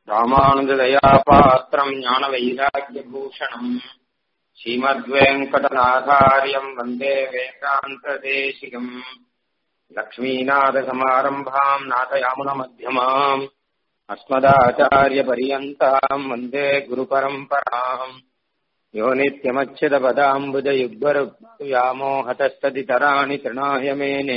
ராமானுஜதயாபாத்திரம் ஞானவைராக்கியபூஷணம் ஸ்ரீமத்வேங்கடநாதாரியம் வந்தே வேதாந்ததேசிகம் லக்ஷ்மீநாதசமாரம்பாம் நாதயாமுனமध्यமாம் अस्मदाचार्यपर्यन्ताम् वन्दे गुरुपरम्पराम् यो नित्यमच्युतपदाम्बुजयुग्मरुयामोहतस्तदितराणि तृणाय मेने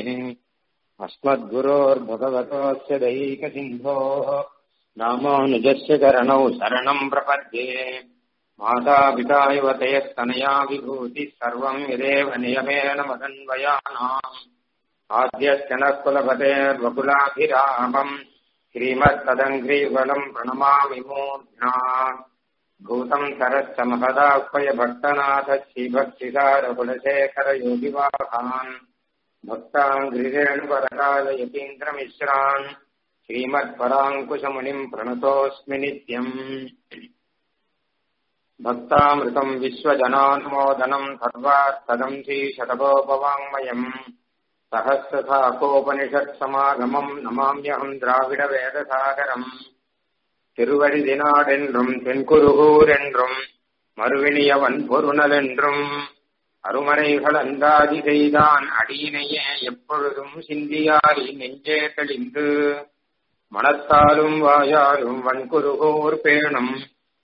अस्मद्गुरोर्भगवतोऽस्य दैकसिन्धोः रामानुजस्य चरणौ शरणम् प्रपद्ये मातापिता युवतयस्तनया विभूतिः सर्वम् यदेव नियमेन मदन्वयानाम् आद्यस्य नः कुलपतेर्वकुलाभिरामम् श्रीमत्तदङ्घ्रीवलम् प्रणमामि मूर्ध्ना भूतम् सरश्च महदाह्वय भक्तनाथ श्रीभक्तिसारकुलशेखरयोगिवाहान् भक्ताङ्घ्रिरेणुपरकाल यतीन्द्रमिश्रान् श्रीमत्पराङ्कुशमुनिम् प्रणतोऽस्मि नित्यम् भक्तामृतम् विश्वजनानुमोदनम् सर्वार्थदम् श्रीशतकोपवाङ्मयम् சகசிரசாகோபனிஷத்சமாகமம் நமாமியகம் திராவிட வேதசாகரம் திருவழிதினாடென்றும் தென்குருகூர் என்றும் மறுவினியவன் பொருணல் என்றும் அருமறைகள் அந்தாதி செய்தான் அடியினையே எப்பொழுதும் சிந்தியாரி நெஞ்சே தெளிந்து மனத்தாலும் வாயாலும் வன்குருகூர் பேணும்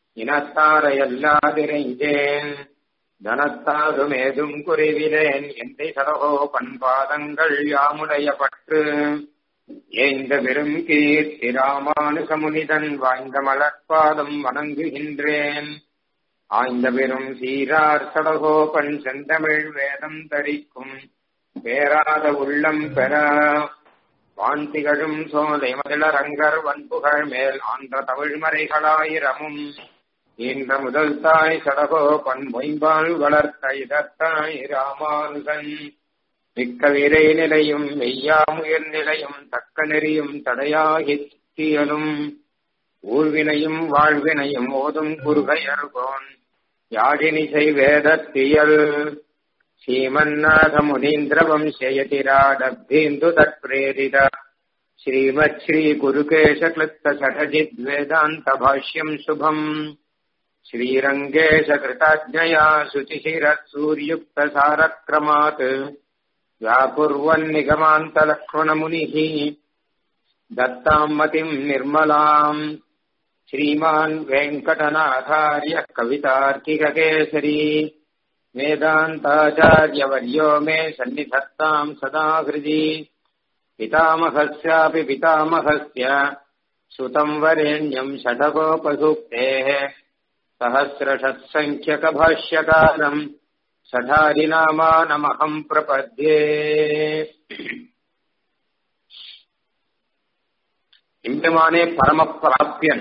இனத்தாரையல்லாதிரைந்தேன் தனத்தாகும் ஏதும் குறைவிலேன் எந்தை சடகோ பண்பாதங்கள் யாமுடைய பற்று ஏந்த பெரும் கீர்த்தி ராமானுசமுனிதன் வாய்ந்த மலர்பாதம் வணங்குகின்றேன் ஆய்ந்த பெரும் சீரார் சடகோபன் செந்தமிழ் வேதம் தரிக்கும் பேராத உள்ளம் பெற வாந்திகழும் சோலை மதிலரங்கர் வன்புகழ் மேல் ஆன்ற தமிழ்மறைகளாயிரமும் ஈன்ற முதல் தாய் சடகோ பண்பொய்பால் வளர்த்த இதத்தாய் ராமானுகன் மிக்க விரை நிலையும் மெய்யாமுயர் நிலையும் தக்க நெறியும் தடையாகி தீயலும் ஊழ்வினையும் வாழ்வினையும் ஓதும் குறுகையர்கோன் யாழினிசை வேதத்தியல் ஸ்ரீமன்னாத முனீந்திர வம்சயதிராடப்தீந்து தற்பிரேரித ஸ்ரீமத் ஸ்ரீ குருகேஷ கிளிப்த சடஜித் வேதாந்த பாஷ்யம் சுபம் श्रीरङ्गेशकृताज्ञया शुचिशिरत्सूर्युक्तसारक्रमात् व्याकुर्वन्निगमान्तलक्ष्मणमुनिः दत्ताम् मतिम् निर्मलाम् श्रीमान् वेङ्कटनाथार्यः कवितार्किककेसरी वेदान्ताचार्यवर्यो मे सन्निधत्ताम् सदा हृदि पितामहस्यापि पितामहस्य सुतम् वरेण्यम् षडकोपसूक्तेः सहस्रषत्सङ्ख्यकभाष्यकारम् सठारिनामानमहम् प्रपद्ये இம்பெருமானே பரமப்பிராபியன்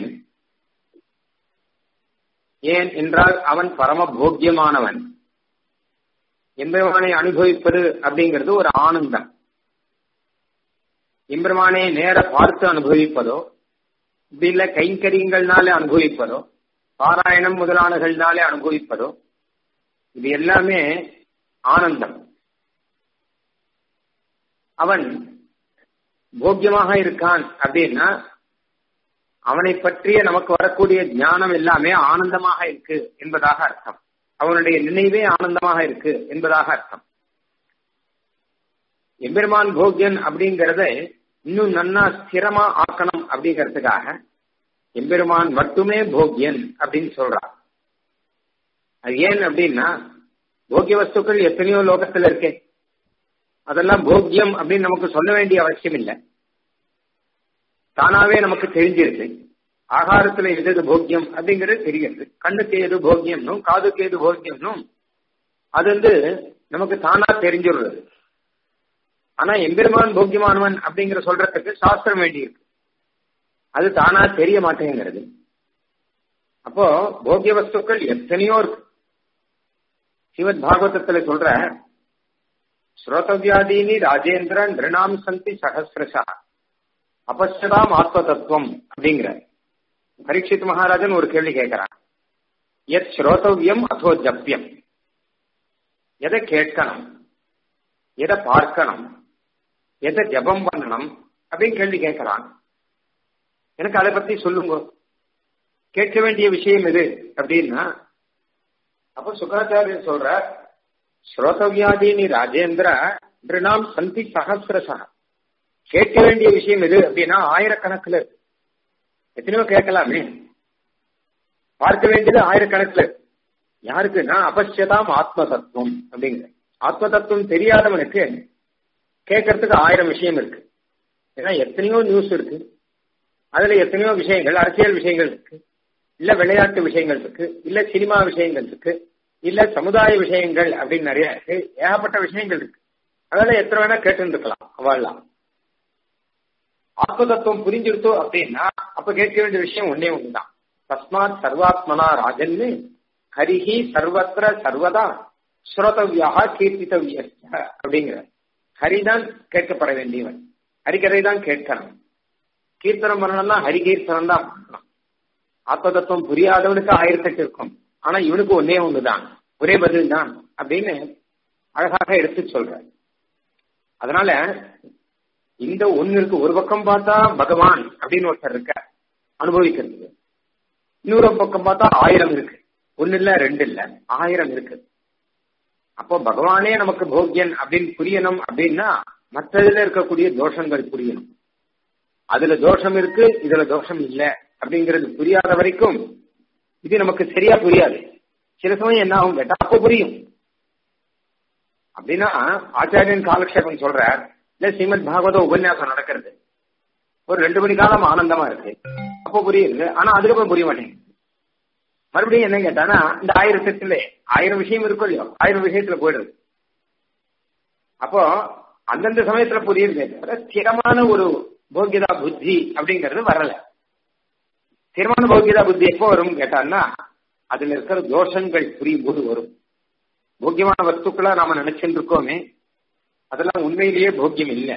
ஏன் என்றால் அவன் பரம போக்கியமானவன் எம்பெருமானை அனுபவிப்பது அப்படிங்கிறது ஒரு ஆனந்தம் எம்பெருமானை நேர பார்த்து அனுபவிப்பதோ இப்படி இல்ல கைங்கரியங்கள்னாலே அனுபவிப்பதோ பாராயணம் முதலானகள்னாலே அனுபவிப்பதோ இது எல்லாமே ஆனந்தம் அவன் போக்கியமாக இருக்கான் அப்படின்னா அவனை பற்றிய நமக்கு வரக்கூடிய ஞானம் எல்லாமே ஆனந்தமாக இருக்கு என்பதாக அர்த்தம் அவனுடைய நினைவே ஆனந்தமாக இருக்கு என்பதாக அர்த்தம் எம்பெருமான் போக்கியன் அப்படிங்கறத இன்னும் நன்னா ஸ்திரமா ஆக்கணும் அப்படிங்கிறதுக்காக எம்பெருமான் மட்டுமே போக்கியன் அப்படின்னு சொல்றான் அது ஏன் அப்படின்னா போக்கிய வஸ்துக்கள் எத்தனையோ லோகத்துல இருக்கே அதெல்லாம் போக்கியம் அப்படின்னு நமக்கு சொல்ல வேண்டிய அவசியம் இல்லை தானாவே நமக்கு தெரிஞ்சிருது ஆகாரத்துல எது எது போக்கியம் அப்படிங்கிறது தெரிகிறது கண்ணுக்கு எது போக்கியம்னும் காதுக்கு எது போக்கியம்னும் அது வந்து நமக்கு தானா தெரிஞ்சிடுறது ஆனா எம்பெருமான் போக்கியமானவன் அப்படிங்கிற சொல்றதுக்கு சாஸ்திரம் வேண்டியிருக்கு அது தானா தெரிய மாட்டேங்கிறது அப்போ போக்கிய வஸ்துக்கள் எத்தனையோ இருக்கு சிவத் பாகவதத்துல சொல்ற ஸ்ரோதவியாதீனி ராஜேந்திர நிருணாம் சந்தி சகசிரசா அபஸ்தாம் ஆத்ம தத்துவம் அப்படிங்கிற பரீட்சித் மகாராஜன் ஒரு கேள்வி கேட்கிறான் எத் ஸ்ரோதவியம் அதோ ஜப்பியம் எதை கேட்கணும் எதை பார்க்கணும் எதை ஜபம் பண்ணணும் அப்படின்னு கேள்வி கேட்கிறான் எனக்கு அதை பத்தி சொல்லுங்க கேட்க வேண்டிய விஷயம் எது அப்படின்னா அப்ப சுக்கராச்சாரியர் சொல்ற ஸ்ரோதவியாதீனி ராஜேந்திர நாம் சந்தி சகசிரசா கேட்க வேண்டிய விஷயம் எது அப்படின்னா ஆயிரக்கணக்கில் இருக்கு எத்தனையோ கேட்கலாமே பார்க்க வேண்டியது ஆயிரக்கணக்கில் இருக்கு யாருக்குன்னா அபஷ்யதாம் ஆத்ம தத்துவம் அப்படிங்கிற ஆத்ம தத்துவம் தெரியாதவனுக்கு கேட்கறதுக்கு ஆயிரம் விஷயம் இருக்கு ஏன்னா எத்தனையோ நியூஸ் இருக்கு அதுல எத்தனையோ விஷயங்கள் அரசியல் விஷயங்கள் இருக்கு இல்ல விளையாட்டு விஷயங்கள் இருக்கு இல்ல சினிமா விஷயங்கள் இருக்கு இல்ல சமுதாய விஷயங்கள் அப்படின்னு நிறைய இருக்கு ஏகப்பட்ட விஷயங்கள் இருக்கு அதெல்லாம் எத்தனை வேணா கேட்டு இருக்கலாம் அவள்லாம் ஆத்ம தத்துவம் புரிஞ்சிருத்தோ அப்படின்னா அப்ப கேட்க வேண்டிய விஷயம் ஒன்னே ஒண்ணுதான் தஸ்மாத் சர்வாத்மனா ராஜன்னு ஹரிஹி சர்வத்திர சர்வதா ஸ்ரோதவியா கீர்த்தித்தவிய அப்படிங்கிற ஹரிதான் கேட்கப்பட வேண்டியவன் ஹரிகரை தான் கேட்கணும் கீர்த்தனம் பண்ணணும்னா ஹரிகீர்த்தனம் தான் பண்ணணும் ஆத்ம தத்துவம் புரியாதவனுக்கு ஆயிரத்தெட்டு இருக்கும் ஆனா இவனுக்கு ஒன்னே ஒண்ணுதான் ஒரே பதில் தான் அப்படின்னு அழகாக எடுத்து சொல்ற அதனால இந்த ஒண்ணு இருக்கு ஒரு பக்கம் பார்த்தா பகவான் அப்படின்னு ஒருத்தர் இருக்க அனுபவிக்கிறது இன்னொரு பக்கம் பார்த்தா ஆயிரம் இருக்கு ஒன்னு இல்ல ரெண்டு இல்ல ஆயிரம் இருக்கு அப்போ பகவானே நமக்கு போக்கியன் அப்படின்னு புரியணும் அப்படின்னா மற்றதுல இருக்கக்கூடிய தோஷங்கள் புரியணும் அதுல தோஷம் இருக்கு இதுல தோஷம் இல்ல அப்படிங்கிறது புரியாத வரைக்கும் இது நமக்கு சரியா புரியாது சில சமயம் என்ன ஆகும் கேட்டா அப்போ புரியும் அப்படின்னா ஆச்சாரியன் காலக்ஷேபம் சொல்ற இல்ல ஸ்ரீமத் பாகவத உபன்யாசம் நடக்கிறது ஒரு ரெண்டு மணி காலம் ஆனந்தமா இருக்கு அப்போ புரியுது ஆனா அதுக்கப்புறம் புரிய மாட்டேங்குது மறுபடியும் என்ன கேட்டானா இந்த ஆயிரத்தெட்டுல ஆயிரம் விஷயம் இருக்கும் இல்லையோ ஆயிரம் விஷயத்துல போயிடுது அப்போ அந்தந்த சமயத்துல புரியுது ஸ்திரமான ஒரு போக்கியதா புத்தி அப்படிங்கிறது வரல ஸ்திரமான போக்கியதா புத்தி எப்போ வரும் கேட்டான்னா அதுல இருக்கிற தோஷங்கள் புரியும் போது வரும் போக்கியமான வஸ்துக்களா நாம நினைச்சுட்டு இருக்கோமே அதெல்லாம் உண்மையிலேயே போக்கியம் இல்லை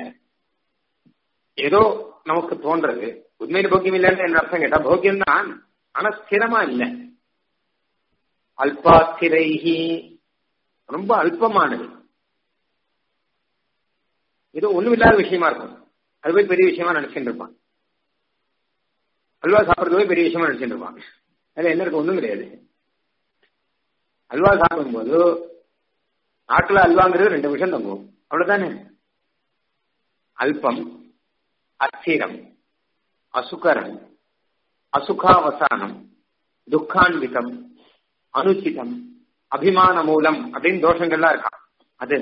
ஏதோ நமக்கு தோன்றது உண்மையில போக்கியம் இல்லைன்னு என்ன அர்த்தம் கேட்டா போக்கியம் தான் ஆனா ஸ்திரமா இல்லை அல்பாஸ்திரைஹி ரொம்ப அல்பமானது ஏதோ ஒண்ணும் இல்லாத விஷயமா இருக்கும் அது போய் பெரிய விஷயமா நினைச்சுட்டு இருப்பான் அல்வா சாப்பிடுறது போய் பெரிய விஷயமா நினைச்சுட்டு இருப்பான் அதுல என்ன இருக்கு ஒண்ணும் கிடையாது அல்வா சாப்பிடும்போது நாட்டுல அல்வாங்கிறது ரெண்டு விஷயம் தங்கும் அவ்வளவுதானே அல்பம் அஸ்திரம் அசுகரம் அசுகாவசானம் துக்கான்விதம் அனுச்சிதம் அபிமான மூலம் அப்படின்னு தோஷங்கள்லாம் இருக்கான் அது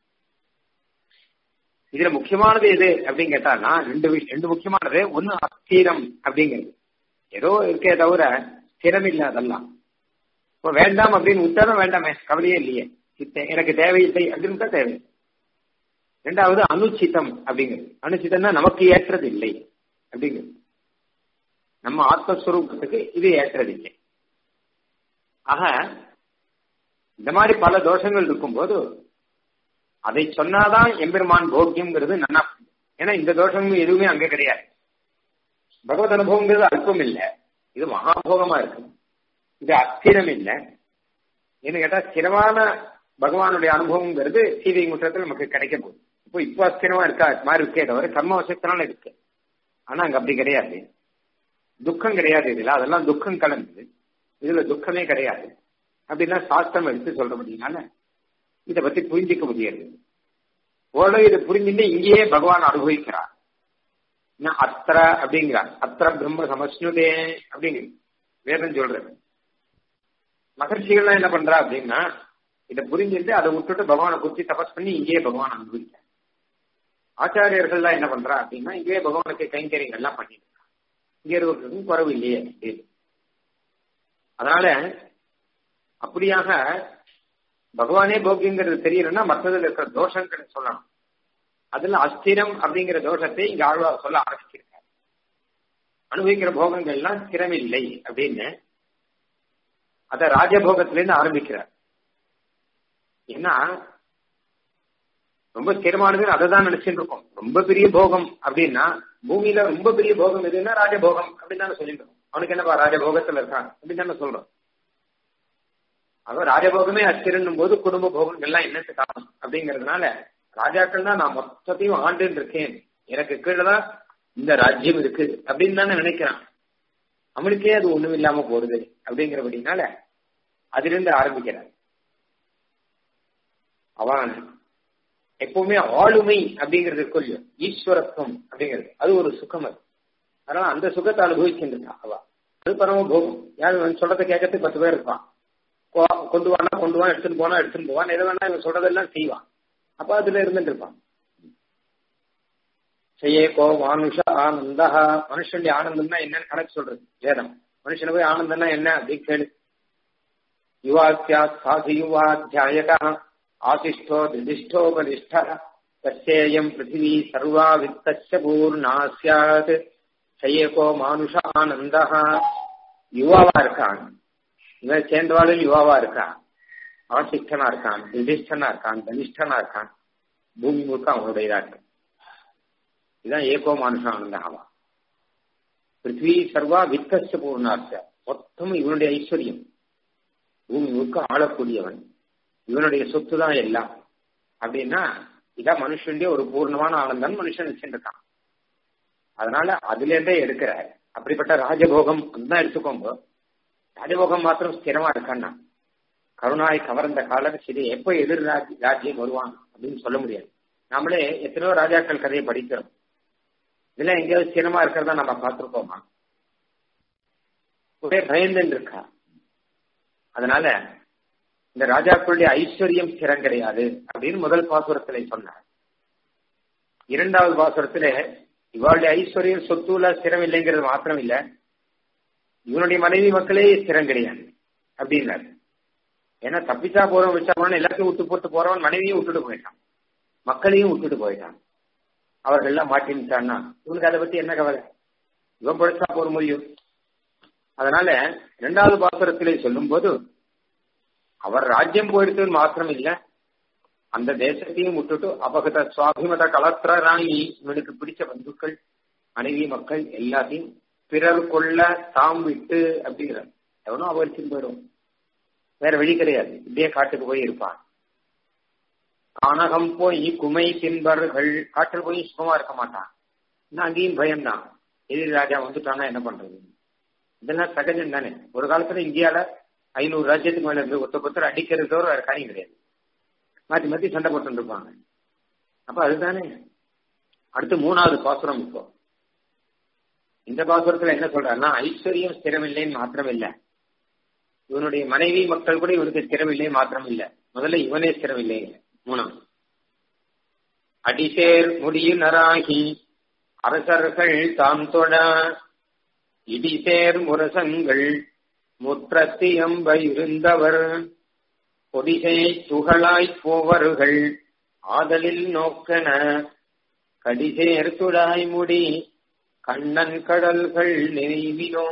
இதுல முக்கியமானது எது அப்படின்னு கேட்டானா ரெண்டு ரெண்டு முக்கியமானது ஒன்னு அஸ்திரம் அப்படிங்கிறது ஏதோ இருக்கே தவிர ஸ்திரம் இல்லை அதெல்லாம் இப்போ வேண்டாம் அப்படின்னு விட்டாலும் வேண்டாமே கவலையே இல்லையே எனக்கு தேவையில்லை அப்படின்னு தான் தேவை ரெண்டாவது அனுச்சிதம் அப்படிங்கிறது அனுச்சிதம்னா நமக்கு ஏற்றது இல்லை அப்படிங்கிறது நம்ம ஆத்மஸ்வரூபத்துக்கு இது ஏற்றது இல்லை ஆக இந்த மாதிரி பல தோஷங்கள் இருக்கும்போது அதை சொன்னாதான் எம்பெருமான் போக்கியம்ங்கிறது நன்னா ஏன்னா இந்த தோஷங்கள் எதுவுமே அங்க கிடையாது பகவத் அனுபவங்கிறது அல்பம் இல்லை இது மகாபோகமா இருக்கு இது அஸ்திரம் இல்லை என்ன கேட்டா ஸ்திரமான பகவானுடைய அனுபவங்கிறது சீதை முற்றத்தில் நமக்கு கிடைக்க போகுது இப்போ இப்போ அஸ்திரமா இருக்கா மாதிரி இருக்கே தவிர கர்ம வசத்தினால இருக்கு ஆனா அங்க அப்படி கிடையாது துக்கம் கிடையாது இதுல அதெல்லாம் துக்கம் கலந்தது இதுல துக்கமே கிடையாது அப்படின்னா சாஸ்திரம் எடுத்து சொல்ற முடியினால இதை பத்தி புரிஞ்சிக்க முடியாது ஓரளவு இதை புரிஞ்சுட்டு இங்கேயே பகவான் அனுபவிக்கிறார் அத்திர அப்படிங்கிறார் அத்திர பிரம்ம சமஸ்னுதே அப்படிங்கிற வேதம் சொல்றது மகர்ஷிகள்லாம் என்ன பண்றா அப்படின்னா இதை புரிஞ்சுட்டு அதை விட்டுட்டு பகவானை குறித்து தபஸ் பண்ணி இங்கேயே பகவான் அனுபவிக்க ஆச்சாரியர்கள்லாம் என்ன பண்றா அப்படின்னா இங்கேயே பகவானுக்கு கைங்கரியங்கள்லாம் பண்ணிட்டு இங்க இருக்கிறதுக்கும் குறவு இல்லையே அப்படின்னு அதனால அப்படியாக பகவானே போக்கியங்கிறது தெரியலன்னா மற்றதுல இருக்கிற தோஷங்களை சொல்லணும் அதுல அஸ்திரம் அப்படிங்கிற தோஷத்தை இங்க ஆழ்வார் சொல்ல ஆரம்பிச்சிருக்காரு அனுபவிக்கிற போகங்கள்லாம் ஸ்திரமில்லை அப்படின்னு அத ராஜபோகத்திலேருந்து ஆரம்பிக்கிறார் ஏன்னா ரொம்ப ஸ்திரமானது அதை தான் நினைச்சுட்டு இருக்கோம் ரொம்ப பெரிய போகம் அப்படின்னா பூமியில ரொம்ப பெரிய போகம் எதுன்னா ராஜபோகம் அப்படின்னு தானே சொல்லிட்டு இருக்கோம் அவனுக்கு என்னப்பா ராஜபோகத்துல இருக்கான் அப்படின்னு தானே சொல்றோம் அவன் ராஜபோகமே அஸ்திரன்னும் போது குடும்ப போகம் எல்லாம் என்னத்து காரணம் அப்படிங்கறதுனால ராஜாக்கள் தான் நான் மொத்தத்தையும் ஆண்டுன்னு இருக்கேன் எனக்கு கீழே தான் இந்த ராஜ்யம் இருக்கு அப்படின்னு தானே நினைக்கிறான் அவனுக்கே அது ஒண்ணும் இல்லாம போறது அப்படிங்கிறபடினால அதிலிருந்து ஆரம்பிக்கிறார் அவன் எப்பவுமே ஆளுமை அப்படிங்கிறது கொல்லியோ ஈஸ்வரத்துவம் அப்படிங்கிறது அது ஒரு சுகம் அது அதனால அந்த சுகத்தை அனுபவிச்சுருக்கா அவ அது பரம போகும் யார் இவன் சொல்றதை கேட்கறதுக்கு பத்து பேர் இருப்பான் கொண்டு வானா கொண்டு வான் எடுத்துட்டு போனா எடுத்துட்டு போவான் எதை வேணா இவன் சொல்றதெல்லாம் செய்வான் அப்ப அதுல இருந்துட்டு இருப்பான் செய்யேகோ மானுஷ ஆனந்தா மனுஷனுடைய ஆனந்தம்னா என்னன்னு கணக்கு சொல்றது வேதம் மனுஷனை போய் ஆனந்தம்னா என்ன அப்படின்னு கேளு யுவாத்தியா சாது யுவாத்தியாயகா ஆசிஷ்டோ திதிஷ்டோ பலிஷ்ட தஸ்யேயம் பிருத்திவி சர்வா வித்தஸ்ய பூர்ணா சியாத் செய்யேகோ மானுஷ ஆனந்தா யுவாவா இருக்கான் இவன் சேர்ந்தவாளில் யுவாவா இருக்கான் ஆசிஷ்டனா இருக்கான் திதிஷ்டனா இருக்கான் பலிஷ்டனா இருக்கான் பூமி முழுக்க அவனுடையதா இருக்கு இதுதான் ஏகோ மானுஷ ஆனந்தாவா பிருத்வி சர்வா வித்தஸ்ய பூர்ணாச்ச மொத்தமும் இவனுடைய ஐஸ்வர்யம் பூமி முழுக்க ஆளக்கூடியவன் இவனுடைய சொத்து தான் எல்லாம் அப்படின்னா இதான் மனுஷனுடைய ஒரு பூர்ணமான ஆனந்தம் மனுஷன் வச்சுருக்கான் அதனால அதுல இருந்தே எடுக்கிற அப்படிப்பட்ட ராஜபோகம் தான் எடுத்துக்கோங்க ராஜபோகம் மாத்திரம் ஸ்திரமா இருக்கான்னா கருணாய் கவர்ந்த காலம் சரி எப்போ எதிர் ராஜ்யம் வருவான் அப்படின்னு சொல்ல முடியாது நம்மளே எத்தனையோ ராஜாக்கள் கதையை படிக்கிறோம் இதெல்லாம் எங்கேயாவது சினமா இருக்கிறதா நம்ம பார்த்துருக்கோமா ஒரே பயந்துன்னு இருக்கா அதனால இந்த ராஜாக்களுடைய ஐஸ்வர்யம் ஸ்திரம் கிடையாது அப்படின்னு முதல் பாசுரத்துல சொன்னார் இரண்டாவது பாசுரத்துல இவளுடைய ஐஸ்வர்யம் சொத்துல ஸ்திரம் இல்லைங்கிறது மாத்திரம் இல்ல இவனுடைய மனைவி மக்களே ஸ்திரம் கிடையாது அப்படின்னாரு ஏன்னா தப்பிச்சா போறோம் வச்சா போறோம் எல்லாத்தையும் விட்டு போட்டு போறவன் மனைவியும் விட்டுட்டு போயிட்டான் மக்களையும் விட்டுட்டு போயிட்டான் அவர்கள் எல்லாம் மாட்டின்ட்டான்னா இவனுக்கு அதை பத்தி என்ன கவலை இவன் பிழைச்சா போற முடியும் அதனால இரண்டாவது பாசுரத்திலே சொல்லும் போது அவர் ராஜ்யம் போயிடுத்து மாத்திரம் இல்ல அந்த தேசத்தையும் விட்டுட்டு அபகத சுவாபிமத கலத்திர ராணி இவனுக்கு பிடிச்ச பந்துக்கள் மனைவி மக்கள் எல்லாத்தையும் பிறர் கொள்ள தாம் விட்டு அப்படிங்கிற எவனோ அபரிச்சுன்னு போயிடும் வேற வழி கிடையாது இப்படியே காட்டுக்கு போய் இருப்பான் கானகம் போய் குமை தின்பர்கள் காட்டில் போய் சுகமா இருக்க மாட்டான் இன்னும் அங்கேயும் பயம்தான் எதிரி ராஜா வந்துட்டானா என்ன பண்றது இதெல்லாம் சகஜம் தானே ஒரு காலத்துல இந்தியால ஐநூறு ராஜ்யத்துக்கு மேல இருந்து ஒருத்த ஒருத்தர் அடிக்கிறது தவிர வேற காரியம் கிடையாது மாத்தி மாத்தி சண்டை போட்டு இருப்பாங்க அப்ப அதுதானே அடுத்து மூணாவது பாசுரம் இப்போ இந்த பாசுரத்துல என்ன சொல்றாருன்னா ஐஸ்வர்யம் ஸ்திரமில்லைன்னு மாத்திரம் இல்ல இவனுடைய மனைவி மக்கள் கூட இவனுக்கு ஸ்திரமில்லை மாத்திரம் இல்ல முதல்ல இவனே ஸ்திரமில்லை மூணாம் அடிசேர் முடியினராகி அரசர்கள் தாம் தொழ இடிசேர் முரசங்கள் முற்றத்தியம்ப இருந்தவர் கொடிசை துகளாய்ப் போவர்கள் ஆதலில் நோக்கன கடிசேர் துடாய் முடி கண்ணன் கடல்கள் நினைவினோ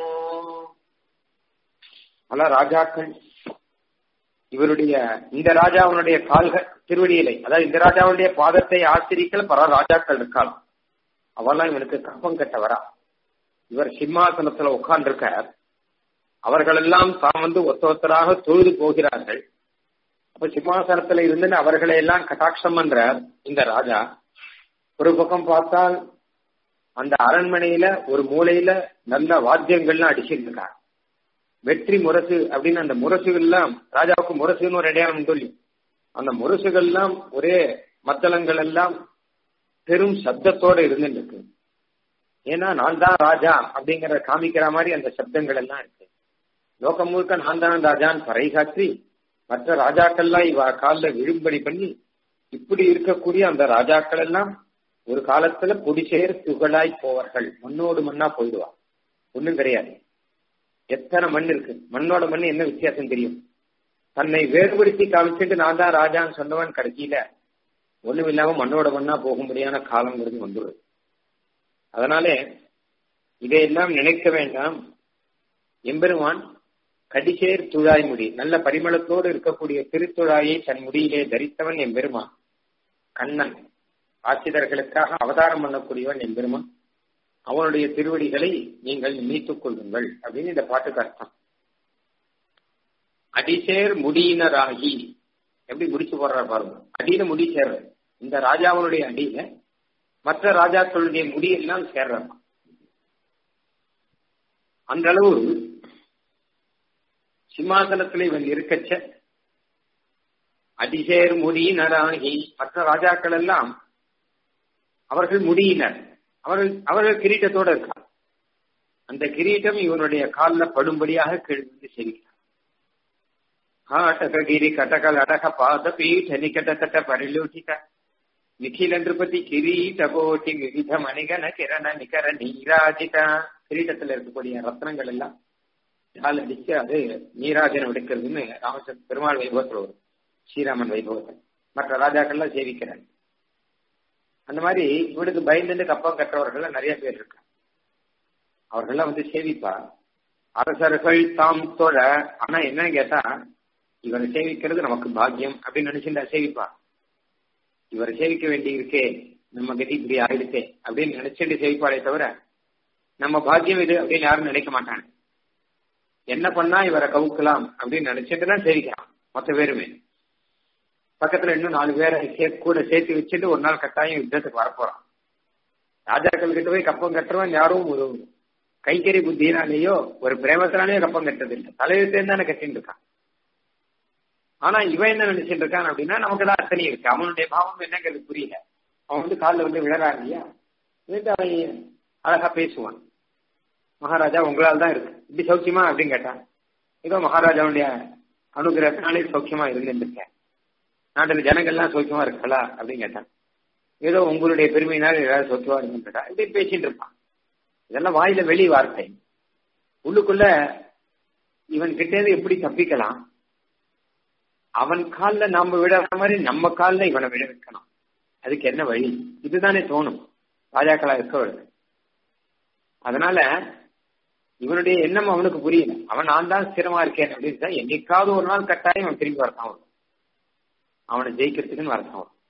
பல ராஜாக்கள் இவருடைய இந்த ராஜாவுடைய கால்கள் திருவடியிலை அதாவது இந்த ராஜாவுடைய பாதத்தை ஆசிரிக்கல பல ராஜாக்கள் இருக்காள் அவெல்லாம் இவனுக்கு கப்பம் கட்டவரா இவர் சிம்மாசனத்துல உட்கார்ந்திருக்கார் அவர்களெல்லாம் தாம் வந்து ஒத்த ஒத்தராக தொழுது போகிறார்கள் அப்ப சிம்மாசனத்துல இருந்து அவர்களை எல்லாம் கட்டாட்சம் பண்றார் இந்த ராஜா ஒரு பக்கம் பார்த்தால் அந்த அரண்மனையில ஒரு மூலையில நல்ல வாத்தியங்கள்லாம் அடிச்சிட்டு இருக்காங்க வெற்றி முரசு அப்படின்னு அந்த முரசுகள்லாம் ராஜாவுக்கு முரசுன்னு ஒரு அடையாளம் சொல்லி அந்த முரசுகள்லாம் ஒரே மத்தளங்கள் எல்லாம் பெரும் சப்தத்தோட இருந்துட்டு இருக்கு ஏன்னா நான் தான் ராஜா அப்படிங்கிற காமிக்கிற மாதிரி அந்த சப்தங்கள் எல்லாம் இருக்கு லோகம் முழுக்க நான் தான் ராஜான்னு பறைசாற்றி மற்ற ராஜாக்கள்லாம் இவ காலில் விழும்படி பண்ணி இப்படி இருக்கக்கூடிய அந்த ராஜாக்கள் எல்லாம் ஒரு காலத்துல பொடிசேர் துகளாய் போவார்கள் மண்ணோடு மண்ணா போயிடுவா ஒண்ணும் கிடையாது எத்தனை மண் இருக்கு மண்ணோட மண் என்ன வித்தியாசம் தெரியும் தன்னை வேறுபடுத்தி காமிச்சிட்டு நான் தான் ராஜான்னு சொன்னவன் கடைசியில ஒண்ணும் இல்லாம மண்ணோட மண்ணா போகும்படியான காலங்கிறது வந்துடுது அதனாலே இதையெல்லாம் நினைக்க வேண்டாம் எம்பெருமான் கடிசேர் துழாய் முடி நல்ல பரிமளத்தோடு இருக்கக்கூடிய திருத்துழாயை தன் முடியிலே தரித்தவன் எம்பெருமான் கண்ணன் ஆசிரியர்களுக்காக அவதாரம் பண்ணக்கூடியவன் எம்பெருமான் அவனுடைய திருவடிகளை நீங்கள் மீட்டுக் கொள்ளுங்கள் அப்படின்னு இந்த பாட்டுக்கு அர்த்தம் அடிசேர் முடியினராகி எப்படி முடிச்சு போடுறார் பாருங்க அடியில முடி சேர்ற இந்த ராஜாவுடைய அடியில மற்ற ராஜாக்களுடைய முடியெல்லாம் சேர்றாங்க அந்த அளவு சிம்மாசனத்துல இவன் இருக்கச்ச அதிசேர் முடியினராகி மற்ற ராஜாக்கள் எல்லாம் அவர்கள் முடியினர் அவர்கள் அவர்கள் கிரீட்டத்தோட இருக்கார் அந்த கிரீட்டம் இவனுடைய காலில் படும்படியாக கிழந்து செல்கிறார் காட்டக கிரி கட்டகல் அடக பாத பீಠ நிகட்டத்தட்ட பரிலோகித நிಖಿಲ நிருபதி கிரீட கோட்டி விவித மணிகன கிரண நிகர நீராஜித கிரீட்டத்துல இருக்கக்கூடிய ரத்னங்கள் எல்லாம் கால் அடிச்சு அது நீராஜனம் எடுக்கிறதுன்னு ராமச்சந்திர பெருமாள் வைபவத்தில் வரும் ஸ்ரீராமன் வைபவத்தில் மற்ற ராஜாக்கள்லாம் சேவிக்கிறாங்க அந்த மாதிரி இவனுக்கு பயந்துட்டு கப்பம் கற்றவர்கள் நிறைய பேர் இருக்காங்க அவர்கள்லாம் வந்து சேவிப்பா அரசர்கள் தாம் தொழ ஆனா என்னன்னு கேட்டா இவரை சேவிக்கிறது நமக்கு பாக்கியம் அப்படின்னு நினைச்சுட்டா சேவிப்பா இவரை சேவிக்க வேண்டி இருக்கே நம்ம கதி இப்படி ஆயிடுச்சே அப்படின்னு நினைச்சுட்டு சேவிப்பாளே தவிர நம்ம பாக்கியம் இது அப்படின்னு யாரும் நினைக்க மாட்டாங்க என்ன பண்ணா இவரை கவுக்கலாம் அப்படின்னு நினைச்சிட்டு தான் சேவிக்கிறான் மொத்த பேருமே பக்கத்துல இன்னும் நாலு பேரை கூட சேர்த்து வச்சுட்டு ஒரு நாள் கட்டாயம் யுத்தத்துக்கு வரப்போறான் ராஜாக்கள் கிட்ட போய் கப்பம் கட்டுறவன் யாரும் ஒரு கைக்கறி புத்தினாலேயோ ஒரு பிரேமத்தினாலேயோ கப்பம் கட்டது இல்லை தலையெழுத்தேன்னு தானே கட்டின்னு இருக்கான் ஆனா இவன் என்ன நினைச்சிட்டு இருக்கான் அப்படின்னா நமக்கு தான் அத்தனை இருக்கு அவனுடைய பாவம் என்னங்கிறது புரியல அவன் வந்து காலில் வந்து விழறான் இல்லையா விழுந்து அவன் அழகா பேசுவான் மகாராஜா உங்களால் தான் இருக்கு இப்படி சௌக்கியமா அப்படின்னு கேட்டான் ஏதோ மகாராஜாவுடைய அனுகிரகத்தினாலே சௌக்கியமா இருந்துருக்கேன் நாட்டில் ஜனங்கள்லாம் சௌக்கியமா இருக்கலா அப்படின்னு கேட்டான் ஏதோ உங்களுடைய பெருமையினால் ஏதாவது சௌக்கியமா இருக்குன்னு கேட்டா இப்படி பேசிட்டு இருப்பான் இதெல்லாம் வாயில வெளி வார்த்தை உள்ளுக்குள்ள இவன் கிட்டேருந்து எப்படி தப்பிக்கலாம் அவன் காலில் நாம விடுற மாதிரி நம்ம காலில் இவனை விட வைக்கணும் அதுக்கு என்ன வழி இதுதானே தோணும் ராஜாக்களா இருக்கவளுக்கு அதனால இவனுடைய எண்ணம் அவனுக்கு புரியல அவன் நான் தான் ஸ்திரமா இருக்கேன் அப்படின்னு தான் என்னைக்காவது ஒரு நாள் கட்டாயம் அவன் திரும்பி வரத்தான் வரும் அவனை ஜெயிக்கிறதுக்குன்னு வரத்தான் வரும்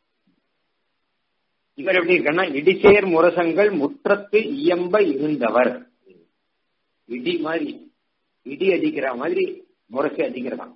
இவர் எப்படி இருக்கன்னா இடிசேர் முரசங்கள் முற்றத்து இயம்ப இருந்தவர் இடி மாதிரி இடி அடிக்கிற மாதிரி முரசு அடிக்கிறதான்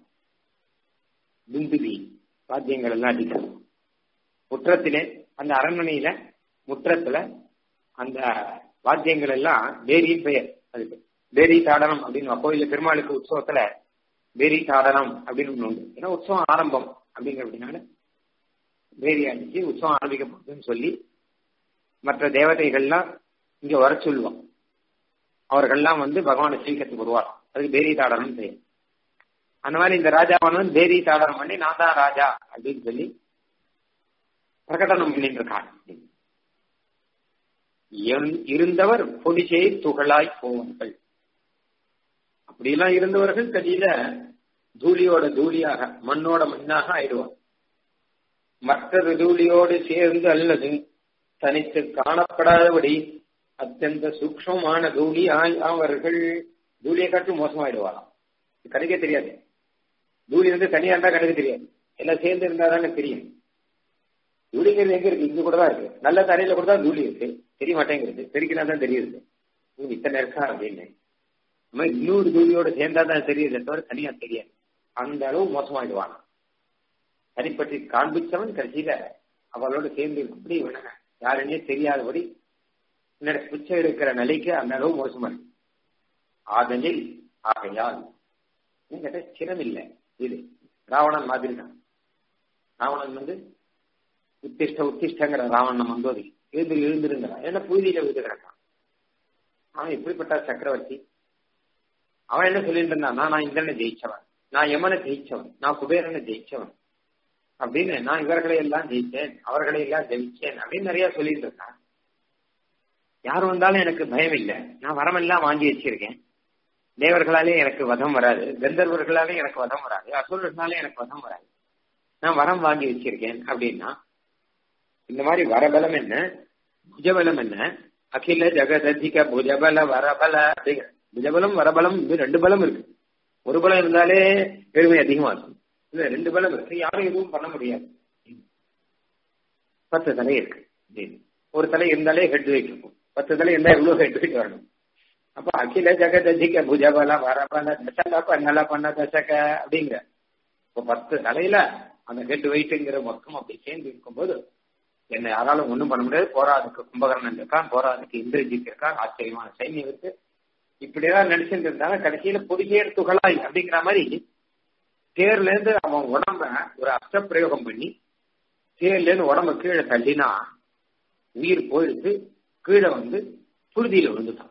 பிந்துபி வாத்தியங்கள் எல்லாம் அடிக்கிறது முற்றத்திலே அந்த அரண்மனையில முற்றத்துல அந்த வாத்தியங்கள் எல்லாம் பேரியின் பெயர் அதுக்கு பேரி தாடனம் அப்படின்னு கோயில பெருமாளுக்கு உற்சவத்துல பேரி தாடனம் அப்படின்னு ஒண்ணு உண்டு ஏன்னா உற்சவம் ஆரம்பம் அப்படிங்கிற அப்படின்னால பேரி அடிச்சு உற்சவம் ஆரம்பிக்க போகுதுன்னு சொல்லி மற்ற தேவதைகள்லாம் இங்க வர சொல்லுவோம் அவர்கள்லாம் வந்து பகவானை சீக்கிரத்துக்கு வருவாராம் அதுக்கு பேரி தாடனம் பெயர் அந்த மாதிரி இந்த ராஜாவானவன் பேரி தாடனம் பண்ணி நான் தான் ராஜா அப்படின்னு சொல்லி பிரகடனம் பண்ணிட்டு இருக்கான் இருந்தவர் பொடிசை துகளாய் போவார்கள் அப்படியெல்லாம் இருந்தவர்கள் கதியில தூளியோட தூளியாக மண்ணோட மண்ணாக ஆயிடுவார் மற்றது தூளியோடு சேர்ந்து அல்லது தனித்து காணப்படாதபடி அத்தியந்த சூக்மமான தூளி ஆய் அவர்கள் தூளியை காட்டும் மோசமாயிடுவாராம் கணக்கே தெரியாது தூளி வந்து தனியா இருந்தா கணக்கு தெரியாது எல்லாம் சேர்ந்து இருந்தா தானே தெரியும் தூளிங்கிறது எங்க இருக்கு இங்க கூட தான் இருக்கு நல்ல தரையில கூட தான் தூளி இருக்கு தெரிய மாட்டேங்கிறது பெருக்கினா தான் தெரியுது இத்தனை இருக்கா அப்படின்னு நம்ம இன்னொரு தூளியோட சேர்ந்தா தான் தெரியுது தவிர தனியா தெரியாது அந்த அளவு மோசமாயிடுவான் தனிப்பற்றி காண்பிச்சவன் கடைசியில அவளோட சேர்ந்து இப்படி வினங்க யாருன்னே தெரியாதபடி பிச்சை எடுக்கிற நிலைக்கு அந்த அளவு மோசமா இருக்கு ஆதலில் ஆகையால் கேட்ட சிரம் இல்லை இது ராவணன் மாதிரி தான் ராவணன் வந்து உத்திஷ்ட உத்திஷ்டங்கிற ராவணன் வந்து எழுந்து எழுந்திருங்கிறான் ஏன்னா புழுதியில விழுது கிடக்கான் அவன் இப்படிப்பட்ட சக்கரவர்த்தி அவன் என்ன சொல்லிட்டு இருந்தான் நான் இந்திரனை ஜெயிச்சவன் நான் யமனை ஜெயிச்சவன் நான் குபேரனை ஜெயிச்சவன் அப்படின்னு நான் இவர்களை எல்லாம் ஜெயிச்சேன் அவர்களை எல்லாம் ஜெயிச்சேன் அப்படின்னு நிறைய சொல்லிட்டு இருக்கான் யார் வந்தாலும் எனக்கு பயம் இல்லை நான் வரமெல்லாம் வாங்கி வச்சிருக்கேன் தேவர்களாலே எனக்கு வதம் வராது கந்தர்வர்களாலே எனக்கு வதம் வராது அசுரர்களாலே எனக்கு வதம் வராது நான் வரம் வாங்கி வச்சிருக்கேன் அப்படின்னா இந்த மாதிரி வரபலம் என்ன புஜபலம் என்ன அகில ஜெகததிக புஜபல வரபல அப்படிங்கிற புஜபலம் வரபலம் இது ரெண்டு பலம் இருக்கு ஒரு பலம் இருந்தாலே பெருமை அதிகமா இருக்கும் இல்ல ரெண்டு பலம் இருக்கு யாரும் எதுவும் பண்ண முடியாது பத்து தலை இருக்கு ஒரு தலை இருந்தாலே ஹெட் வைக்கும் பத்து தலை இருந்தா எவ்வளவு ஹெட் வெயிட் வரணும் அப்ப அகில ஜெகததிக புஜபல வரபல தசக பண்ணல பண்ண தசக அப்படிங்கிற இப்ப பத்து தலையில அந்த ஹெட் வெயிட்டுங்கிற மொத்தம் அப்படி சேர்ந்து இருக்கும்போது என்னை யாராலும் ஒண்ணும் பண்ண முடியாது போராதுக்கு கும்பகர்ணன் இருக்கான் போராதுக்கு இந்திரஜித் இருக்கான் ஆச்சரியமான சைன்யம் இருக்கு இப்படிதான் நினைச்சிட்டு இருந்தாங்க கடைசியில பொடிசேர் துகளாய் அப்படிங்கிற மாதிரி தேர்ல இருந்து அவன் உடம்ப ஒரு அஸ்த பிரயோகம் பண்ணி தேர்ல இருந்து உடம்ப கீழே தள்ளினா உயிர் போயிடுத்து கீழே வந்து புழுதியில விழுந்துட்டான்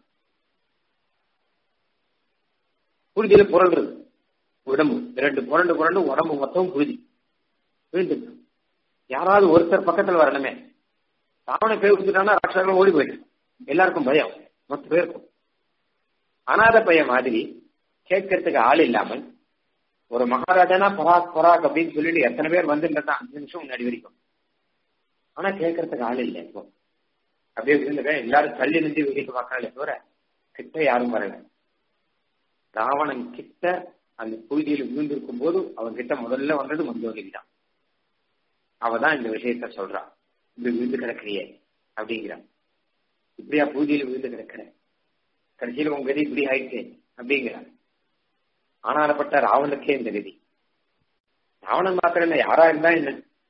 புழுதியில புரண்டுறது உடம்பு ரெண்டு புரண்டு புரண்டு உடம்பு மொத்தம் புழுதி விழுந்துட்டான் யாராவது ஒருத்தர் பக்கத்துல வரணுமே ராவண பேர் கொடுத்துட்டானா ராட்சசர்கள் ஓடி போயிட்டு எல்லாருக்கும் பயம் மொத்த பேருக்கும் அனாத பையன் மாதிரி கேட்கறதுக்கு ஆள் இல்லாமல் ஒரு மகாராஜானா பராக் பராக் அப்படின்னு சொல்லிட்டு எத்தனை பேர் வந்துருந்தான் அஞ்சு நிமிஷம் முன்னாடி வரைக்கும் ஆனா கேட்கறதுக்கு ஆள் இல்லை இப்போ அப்படியே இருந்துக்க எல்லாரும் தள்ளி நின்று வேடிக்கை பார்க்கறாங்களே தவிர கிட்ட யாரும் வரல ராவணன் கிட்ட அந்த புழுதியில் விழுந்திருக்கும் போது அவன் கிட்ட முதல்ல வந்தது மந்தோதரி தான் அவ தான் இந்த விஷயத்த சொல்றான் இப்படி விழுந்து கிடக்கிறியே அப்படிங்கிறான் இப்படியா பூஜையில் விழுந்து கிடக்கிற கடைசியில் உங்க கதி இப்படி ஆயிடுச்சு அப்படிங்கிறான் ஆனாலப்பட்ட ராவனுக்கே இந்த கதி ராவணன் மாத்திரம் இல்ல யாரா இருந்தா என்ன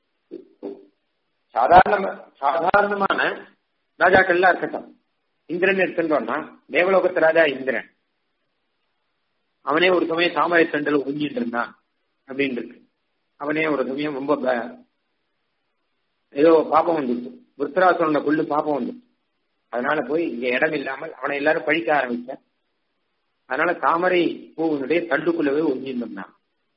சாதாரண சாதாரணமான ராஜாக்கள்லாம் இருக்கட்டும் இந்திரன் எடுத்துட்டோம்னா தேவலோகத்து ராஜா இந்திரன் அவனே ஒரு சமயம் தாமரை தண்டல் உஞ்சிட்டு இருந்தான் அப்படின்னு இருக்கு அவனே ஒரு சமயம் ரொம்ப ஏதோ பாப்பம் வந்துச்சு விருத்தராசனோட கொள்ளு பாப்பம் வந்து அதனால போய் இங்க இடம் இல்லாமல் அவனை எல்லாரும் பழிக்க ஆரம்பிச்ச அதனால தாமரை பூவினுடைய தண்டுக்குள்ளவே ஒஞ்சிருந்தான்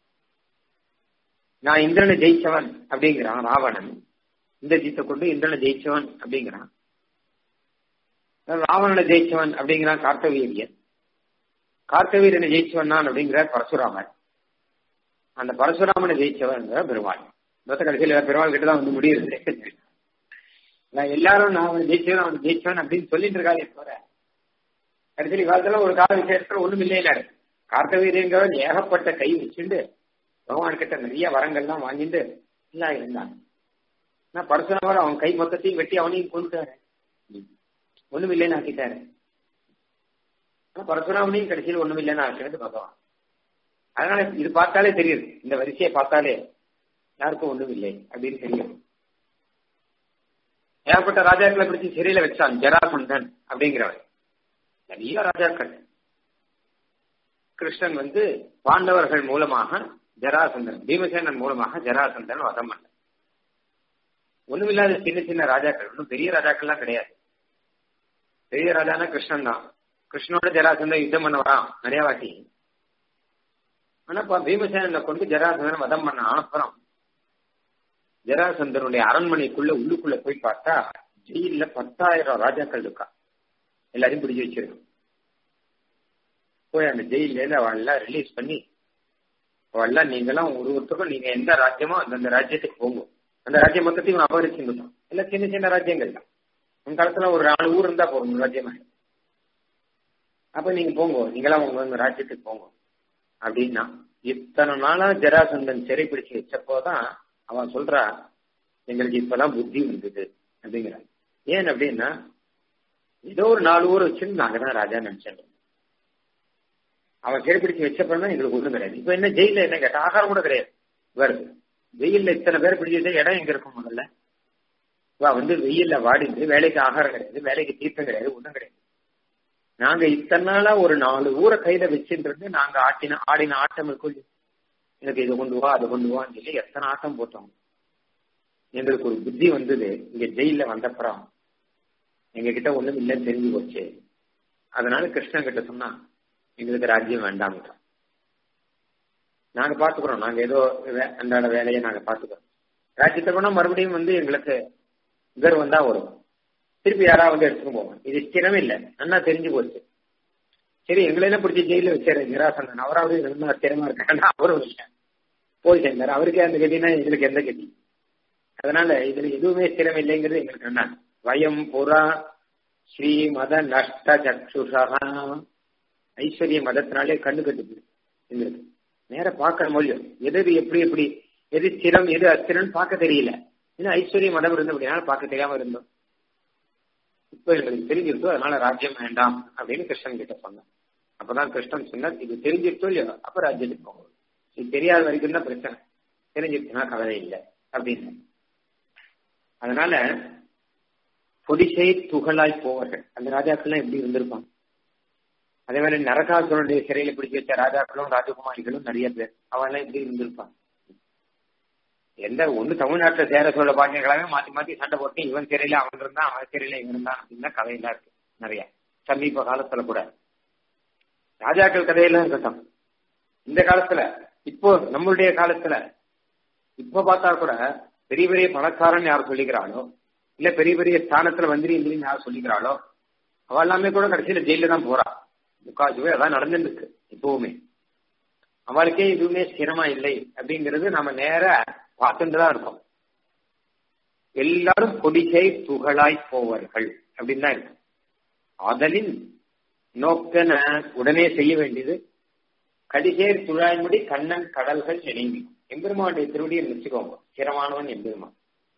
நான் இந்திரனை ஜெயிச்சவன் அப்படிங்கிறான் ராவணன் இந்த ஜீத்தை கொண்டு இந்திரனை ஜெயிச்சவன் அப்படிங்கிறான் ராவணனை ஜெயிச்சவன் அப்படிங்கிறான் கார்த்தவீரியன் கார்த்தவீரனை ஜெயிச்சவன் நான் அப்படிங்கிறார் பரசுராமர் அந்த பரசுராமனை ஜெயிச்சவன் பெருமாள் மொத்த கடைசியில் பெருமாள் கிட்ட தான் வந்து முடியுது நான் எல்லாரும் நான் அவன் ஜெயிச்சவன் அவன் ஜெயிச்சவன் அப்படின்னு சொல்லிட்டு இருக்காங்க தவிர கடைசியில் காலத்துல ஒரு கால விசேஷத்துல ஒண்ணும் இல்லைனாரு கார்த்தவீரியங்கிறவன் ஏகப்பட்ட கை வச்சுட்டு பகவான் கிட்ட நிறைய வரங்கள்லாம் வாங்கிட்டு எல்லாம் இருந்தான் நான் பரசுராமர் அவன் கை மொத்தத்தையும் வெட்டி அவனையும் கொண்டுட்டாரு ஒண்ணும் இல்லைன்னு ஆக்கிட்டாரு ஆனா பரசுராமனையும் கடைசியில் ஒண்ணும் இல்லைன்னு ஆக்கிறது பகவான் அதனால இது பார்த்தாலே தெரியுது இந்த வரிசையை பார்த்தாலே யாருக்கும் ஒண்ணும் இல்லை அப்படின்னு தெரியும் ஏகப்பட்ட ராஜாக்களை பிடிச்சி சிறையில வச்சான் ஜராசந்தன் அப்படிங்கிறவன் நிறைய ராஜாக்கள் கிருஷ்ணன் வந்து பாண்டவர்கள் மூலமாக ஜராசந்தன் பீமசேனன் மூலமாக ஜராசந்தன் வதம் பண்ண ஒண்ணுமில்லாத சின்ன சின்ன ராஜாக்கள் ஒன்றும் பெரிய ராஜாக்கள்லாம் கிடையாது பெரிய ராஜானா கிருஷ்ணன் தான் கிருஷ்ணனோட ஜராசந்தன் யுத்தம் பண்ண வரான் நிறைய வாட்டி ஆனா பீமசேனனை கொண்டு ஜராசந்தன் வதம் பண்ண அப்புறம் ஜராசந்தனுடைய அரண்மனைக்குள்ள உள்ளுக்குள்ள போய் பார்த்தா ஜெயில பத்தாயிரம் ராஜாக்கள் இருக்கா எல்லாரையும் பிடிச்சி வச்சிருக்கோம் போய் அந்த ஜெயில இருந்து அவன் எல்லாம் ரிலீஸ் பண்ணி அவெல்லாம் நீங்கெல்லாம் ஒரு ஒருத்தருக்கும் நீங்க எந்த ராஜ்யமோ அந்த ராஜ்யத்துக்கு போங்க அந்த ராஜ்யம் மொத்தத்தையும் அபகரிச்சுருந்தோம் எல்லாம் சின்ன சின்ன ராஜ்யங்கள் தான் உங்க காலத்துல ஒரு நாலு ஊர் இருந்தா போறோம் ராஜ்யமா அப்ப நீங்க போங்க நீங்களாம் உங்க உங்க ராஜ்யத்துக்கு போங்க அப்படின்னா இத்தனை நாளா ஜராசந்தன் சிறை பிடிச்சு வச்சப்போதான் அவன் சொல்றா எங்களுக்கு இப்பதான் புத்தி வந்தது அப்படிங்கிறான் ஏன் அப்படின்னா ஏதோ ஒரு நாலு ஊர் வச்சுன்னு நாங்க தான் ராஜா நினைச்சேன் அவன் சிறைப்பிடிச்சு வச்சப்பதான் எங்களுக்கு ஒண்ணும் கிடையாது இப்ப என்ன ஜெயில என்ன கேட்ட ஆகாரம் கூட கிடையாது வருது வெயில்ல இத்தனை பேர் பிடிச்சி வச்சா இடம் எங்க இருக்கும் முதல்ல வா வந்து வெயில்ல வாடிந்து வேலைக்கு ஆகாரம் கிடையாது வேலைக்கு தீர்த்தம் கிடையாது ஒண்ணும் கிடையாது நாங்க இத்தனை நாளா ஒரு நாலு ஊரை கையில வச்சுட்டு நாங்க ஆட்டின ஆடின ஆட்டம் இருக்கும் எனக்கு இதை கொண்டு வா அதை கொண்டு வான்னு சொல்லி எத்தனை ஆட்டம் போட்டோம் எங்களுக்கு ஒரு புத்தி வந்தது இங்க ஜெயில வந்தப்புறம் எங்க கிட்ட ஒண்ணும் இல்லைன்னு தெரிஞ்சு போச்சு அதனால கிருஷ்ணன் கிட்ட சொன்னா எங்களுக்கு ராஜ்யம் வேண்டாம் நாங்க பாத்துக்கிறோம் நாங்க ஏதோ அன்றாட வேலையை நாங்க பாத்துக்கிறோம் ராஜ்யத்தை போனா மறுபடியும் வந்து எங்களுக்கு கர்வம் தான் வரும் திருப்பி யாராவது வந்து எடுத்துட்டு போவோம் இது ஸ்திரம் இல்லை நல்லா தெரிஞ்சு போச்சு சரி எங்களெல்லாம் பிடிச்சி ஜெயில வச்சாரு நிராசனன் அவராவது நல்லா ஸ்திரமா இருக்காருன்னா அவரும் இல்லை போய் சேர்ந்தார் அவருக்கே அந்த கதினா எங்களுக்கு எந்த கதி அதனால இதுல எதுவுமே ஸ்திரம் இல்லைங்கிறது எங்களுக்கு என்ன வயம் புறா ஸ்ரீ மத நஷ்ட சக்ஷுஷா ஐஸ்வர்ய மதத்தினாலே கண்ணு கட்டுது எங்களுக்கு நேர பார்க்க முடியும் எது எது எப்படி எப்படி எது ஸ்திரம் எது அஸ்திரம்னு பார்க்க தெரியல இன்னும் ஐஸ்வர்ய மதம் இருந்தோம் அப்படின்னா பார்க்க தெரியாம இருந்தோம் இப்ப எங்களுக்கு தெரிஞ்சிருத்தோ அதனால ராஜ்யம் வேண்டாம் அப்படின்னு கிருஷ்ணன் கிட்ட சொன்னேன் அப்பதான் கிருஷ்ணன் சொன்னார் இது தெரிஞ்சிருத்தோ இல்லையோ அப்ப ராஜ்யத்துக்கு போங்க இது தெரியாத வரைக்கும் தான் பிரச்சனை தெரிஞ்சிருச்சுன்னா கவலை இல்லை அப்படின்னு அதனால பொடிசை துகளாய் போவார்கள் அந்த ராஜாக்கள்லாம் எப்படி இருந்திருப்பாங்க அதே மாதிரி நரகாசுரனுடைய சிறையில பிடிச்சு வச்ச ராஜாக்களும் ராஜகுமாரிகளும் நிறைய பேர் அவெல்லாம் எப்படி இருந்திருப்பான் எந்த ஒண்ணு தமிழ்நாட்டுல சேர சொல்ல பாண்டியர்களாவே மாத்தி மாத்தி சண்டை போட்டு இவன் சிறையில அவன் இருந்தான் அவன் சிறையில இவன் இருந்தான் அப்படின்னு கதையெல்லாம் இருக்கு நிறைய சமீப காலத்துல கூட ராஜாக்கள் கதையெல்லாம் இருக்கட்டும் இந்த காலத்துல இப்போ நம்மளுடைய காலத்துல இப்ப பார்த்தா கூட பெரிய பெரிய பணக்காரன் யார் சொல்லிக்கிறாளோ இல்ல பெரிய பெரிய ஸ்தானத்துல மந்திரி இந்திரின்னு யார் சொல்லிக்கிறாளோ அவ எல்லாமே கூட கடைசியில ஜெயில தான் போறா முக்கால் பேர் அதான் நடந்துட்டு இருக்கு எப்பவுமே அவளுக்கே எதுவுமே ஸ்திரமா இல்லை அப்படிங்கிறது நம்ம நேர பார்த்துட்டு தான் இருக்கோம் எல்லாரும் கொடிகை புகழாய் போவார்கள் அப்படின்னு தான் இருக்கு அதலின் நோக்கன உடனே செய்ய வேண்டியது கடிசேர் துழாய்முடி கண்ணன் கடல்கள் நினைவி எம்பெருமானுடைய திருவடியை நினைச்சுக்கோங்க ஸ்திரமானவன் எம்பெருமான்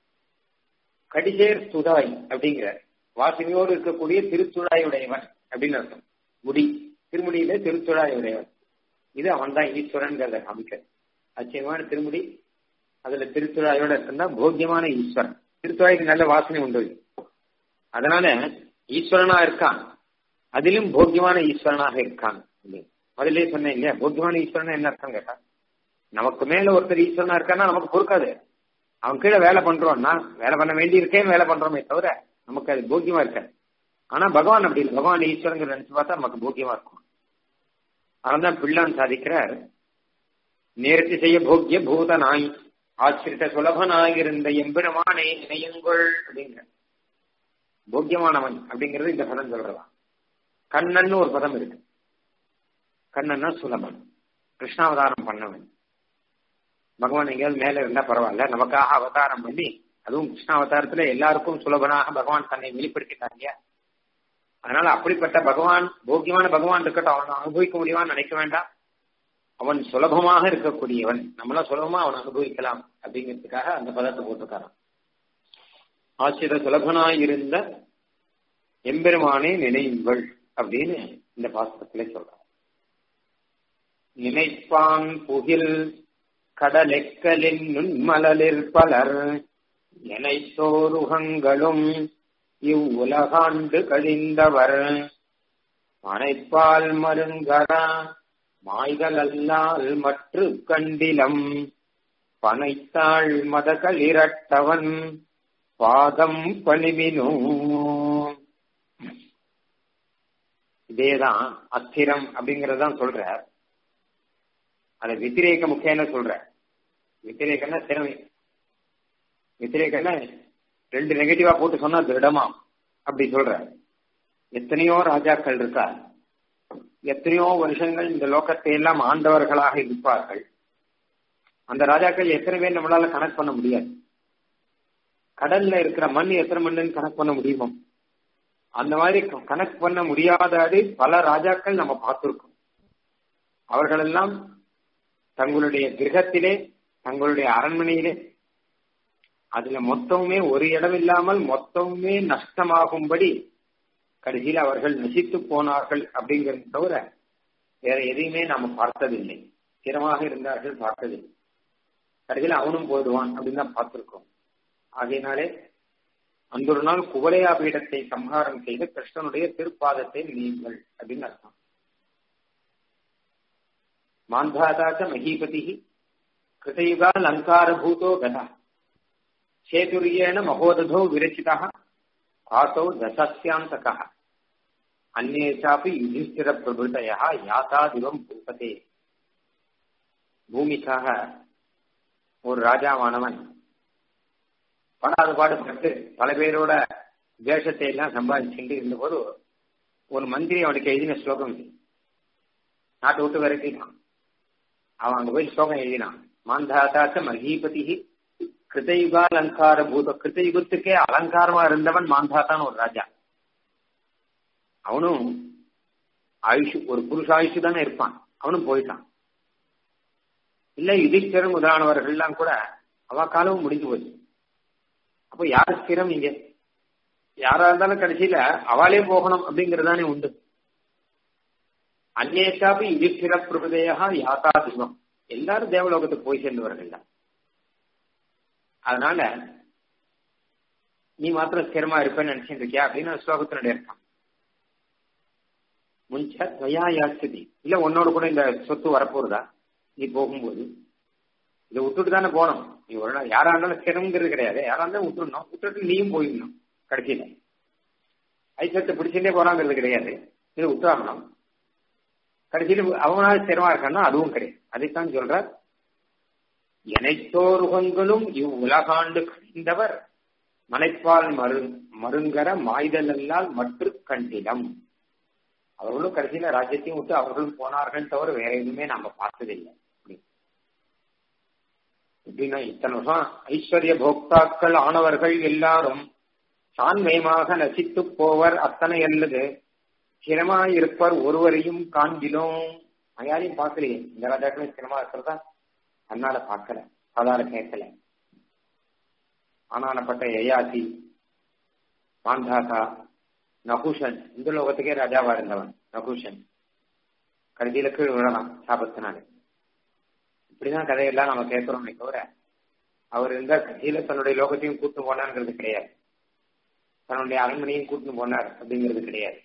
கடிசேர் துதாய் அப்படிங்கிற வாசனையோடு இருக்கக்கூடிய திருத்துழாயுடையவன் அப்படின்னு அர்த்தம் முடி திருமுடியில திருத்துழாயுடையவன் இது அவன் தான் ஈஸ்வரன் காமிக்க அச்சயமான திருமுடி அதுல திருத்துழாயோட இருந்தா போக்கியமான ஈஸ்வரன் திருத்துழாய்க்கு நல்ல வாசனை உண்டு அதனால ஈஸ்வரனா இருக்கான் அதிலும் போக்கியமான ஈஸ்வரனாக இருக்கான் முதல்ல சொன்னேன் இல்லையா போக்கியமான ஈஸ்வரன் என்ன அர்த்தம் கேட்டா நமக்கு மேல ஒருத்தர் ஈஸ்வரனா இருக்கான்னா நமக்கு பொறுக்காது அவன் கீழே வேலை பண்றோம்னா வேலை பண்ண வேண்டி இருக்கேன் வேலை பண்றோமே தவிர நமக்கு அது போக்கியமா இருக்காது ஆனா பகவான் அப்படி இல்லை பகவான் ஈஸ்வரங்க நினைச்சு பார்த்தா நமக்கு போக்கியமா இருக்கும் அதனால்தான் பிள்ளான் சாதிக்கிறார் நேர்த்தி செய்ய போக்கிய பூதனாய் ஆசிரித்த சுலபனாயிருந்த எம்பெருமானே இணையுங்கள் அப்படிங்கிற போக்கியமானவன் அப்படிங்கிறது இந்த பதம் சொல்றதா கண்ணன் ஒரு பதம் இருக்கு கண்ணன்னா சுலபன் கிருஷ்ணாவதாரம் பண்ணவன் பகவான் எங்கேயாவது மேல இருந்தா பரவாயில்ல நமக்காக அவதாரம் பண்ணி அதுவும் கிருஷ்ணாவதாரத்துல எல்லாருக்கும் சுலபனாக பகவான் தன்னை வெளிப்படுத்திட்டாங்க அதனால அப்படிப்பட்ட பகவான் போக்கியமான பகவான் இருக்கட்டும் அவன் அனுபவிக்க முடியுமான்னு நினைக்க வேண்டாம் அவன் சுலபமாக இருக்கக்கூடியவன் நம்மளா சுலபமா அவன் அனுபவிக்கலாம் அப்படிங்கிறதுக்காக அந்த பதத்தை போட்டிருக்காரான் ஆசிர சுலபனாய் இருந்த எம்பெருமானே நினைவுகள் அப்படின்னு இந்த பாஸ்தத்திலே சொல்றான் நினைப்பான் புகில் கடலெக்கலின் நுண்மலலில் பலர் எனைத்தோருகங்களும் இவ்வுலகாண்டு கழிந்தவர் மனைப்பால் மருங்கரா மாய்கள் அல்லால் மற்று கண்டிலம் பனைத்தாள் மதகளிரட்டவன் பாதம் பணிவினோ இதேதான் அஸ்திரம் அப்படிங்கறதான் சொல்ற அத வித்திரேக முக்கியன்னு சொல்ற வித்திரேகன்னா திறமை வித்திரேகன்னா ரெண்டு நெகட்டிவா போட்டு சொன்னா திருடமா அப்படி சொல்ற எத்தனையோ ராஜாக்கள் இருக்கா எத்தனையோ வருஷங்கள் இந்த லோகத்தை எல்லாம் ஆண்டவர்களாக இருப்பார்கள் அந்த ராஜாக்கள் எத்தனை பேர் நம்மளால கனெக்ட் பண்ண முடியாது கடல்ல இருக்கிற மண் எத்தனை மண்ணுன்னு கனெக்ட் பண்ண முடியுமோ அந்த மாதிரி கனெக்ட் பண்ண முடியாதது பல ராஜாக்கள் நம்ம பார்த்திருக்கோம் அவர்களெல்லாம் தங்களுடைய கிரகத்திலே தங்களுடைய அரண்மனையிலே அதுல மொத்தமுமே ஒரு இடம் இல்லாமல் மொத்தமுமே நஷ்டமாகும்படி கடைசியில் அவர்கள் நசித்து போனார்கள் அப்படிங்கிறது தவிர வேற எதையுமே நாம பார்த்ததில்லை ஸ்திரமாக இருந்தார்கள் பார்த்ததில்லை கடைசியில் அவனும் போதுவான் அப்படின்னு தான் பார்த்திருக்கோம் ஆகையினாலே அந்த ஒரு நாள் குவலையா பீடத்தை சம்ஹாரம் செய்து கிருஷ்ணனுடைய திருப்பாதத்தை நீங்கள் அப்படின்னு அர்த்தம் மாந்தாதாச்ச மகீபதி கிருதயுகா லங்காரபூதோ கதா சேதுரியேன மகோததோ விரச்சிதா ஆசௌ தசஸ்யாந்தக அந்நே சாப்பி யுதிஷ்டிர பிரபுதய யாத்தாதிவம் பூபதே பூமிக்காக ஒரு ராஜாவானவன் படாத பாடுபட்டு பல பேரோட தேசத்தை எல்லாம் சம்பாதிச்சுட்டு இருந்தபோது ஒரு மந்திரி அவனுக்கு எழுதின ஸ்லோகம் நாட்டை விட்டு விரட்டினான் அவன் அங்க போய் ஸ்லோகம் எழுதினான் மாந்தாத்தாச்ச மகீபதி கிருதயுகா அலங்கார பூத கிருதயுகத்துக்கே அலங்காரமா இருந்தவன் மாந்தாத்தான் ஒரு ராஜா அவனும் ஆயுஷு ஒரு புருஷ ஆயுஷு தானே இருப்பான் அவனும் போயிட்டான் இல்ல யுதிஷ்டரும் முதலானவர்கள் எல்லாம் கூட அவ காலமும் முடிஞ்சு போச்சு அப்போ யார் ஸ்திரம் இங்க யாரா இருந்தாலும் கடைசியில அவளே போகணும் அப்படிங்கறதானே உண்டு அந்நேஷாபி யுதிஷ்டிர பிரபுதையா யாத்தா சிவம் எல்லாரும் தேவலோகத்துக்கு போய் சேர்ந்தவர்கள் தான் அதனால நீ மாத்திரம் ஸ்திரமா இருப்பேன்னு நினைச்சிட்டு இருக்கியா அப்படின்னு ஸ்லோகத்தினுடைய இருக்கான் முன்ச துவயா யாஸ்தி இல்ல உன்னோட கூட இந்த சொத்து வரப்போறதா நீ போகும்போது இதை விட்டுட்டு தானே போனோம் நீ ஒரு நாள் யாரா இருந்தாலும் சிரமங்கிறது கிடையாது யாரா இருந்தாலும் விட்டுடணும் விட்டுட்டு நீயும் போயிடணும் கடைசியில ஐசத்தை பிடிச்சுட்டே போறாங்கிறது கிடையாது இது விட்டாகணும் கடைசியில் அவனால சிரமமா இருக்கான்னா அதுவும் கிடையாது அதைத்தான் சொல்ற எனைத்தோருகங்களும் இவ்வுலகாண்டு கழிந்தவர் மலைப்பால் மரு மருங்கர மாய்தலல்லால் மற்ற கண்டிடம் அவர்களும் கடைசியில ராஜ்யத்தையும் விட்டு அவர்களும் போனார்கள் தவிர வேற எதுவுமே நாம பார்த்ததில்லை எப்படின்னா இத்தனை வருஷம் ஐஸ்வர்ய போக்தாக்கள் ஆனவர்கள் எல்லாரும் சான்மயமாக நசித்து போவர் அத்தனை அல்லது ஸ்திரமாயிருப்பர் ஒருவரையும் காண்பிலும் யாரையும் பார்க்கலையே இந்த ராஜாக்களும் ஸ்திரமா இருக்கிறதா அதனால பார்க்கல சாதாரண கேட்கல ஆனானப்பட்ட யயாசி மாந்தாசா நகுஷன் இந்த லோகத்துக்கே ராஜாவா இருந்தவன் நகுஷன் கடைசியில கீழ் விழலாம் சாபத்தினால இப்படிதான் கதையெல்லாம் நம்ம கேட்கிறோமே தவிர அவர் இருந்த கடைசியில தன்னுடைய லோகத்தையும் கூட்டு போனார்ங்கிறது கிடையாது தன்னுடைய அரண்மனையும் கூட்டு போனார் அப்படிங்கிறது கிடையாது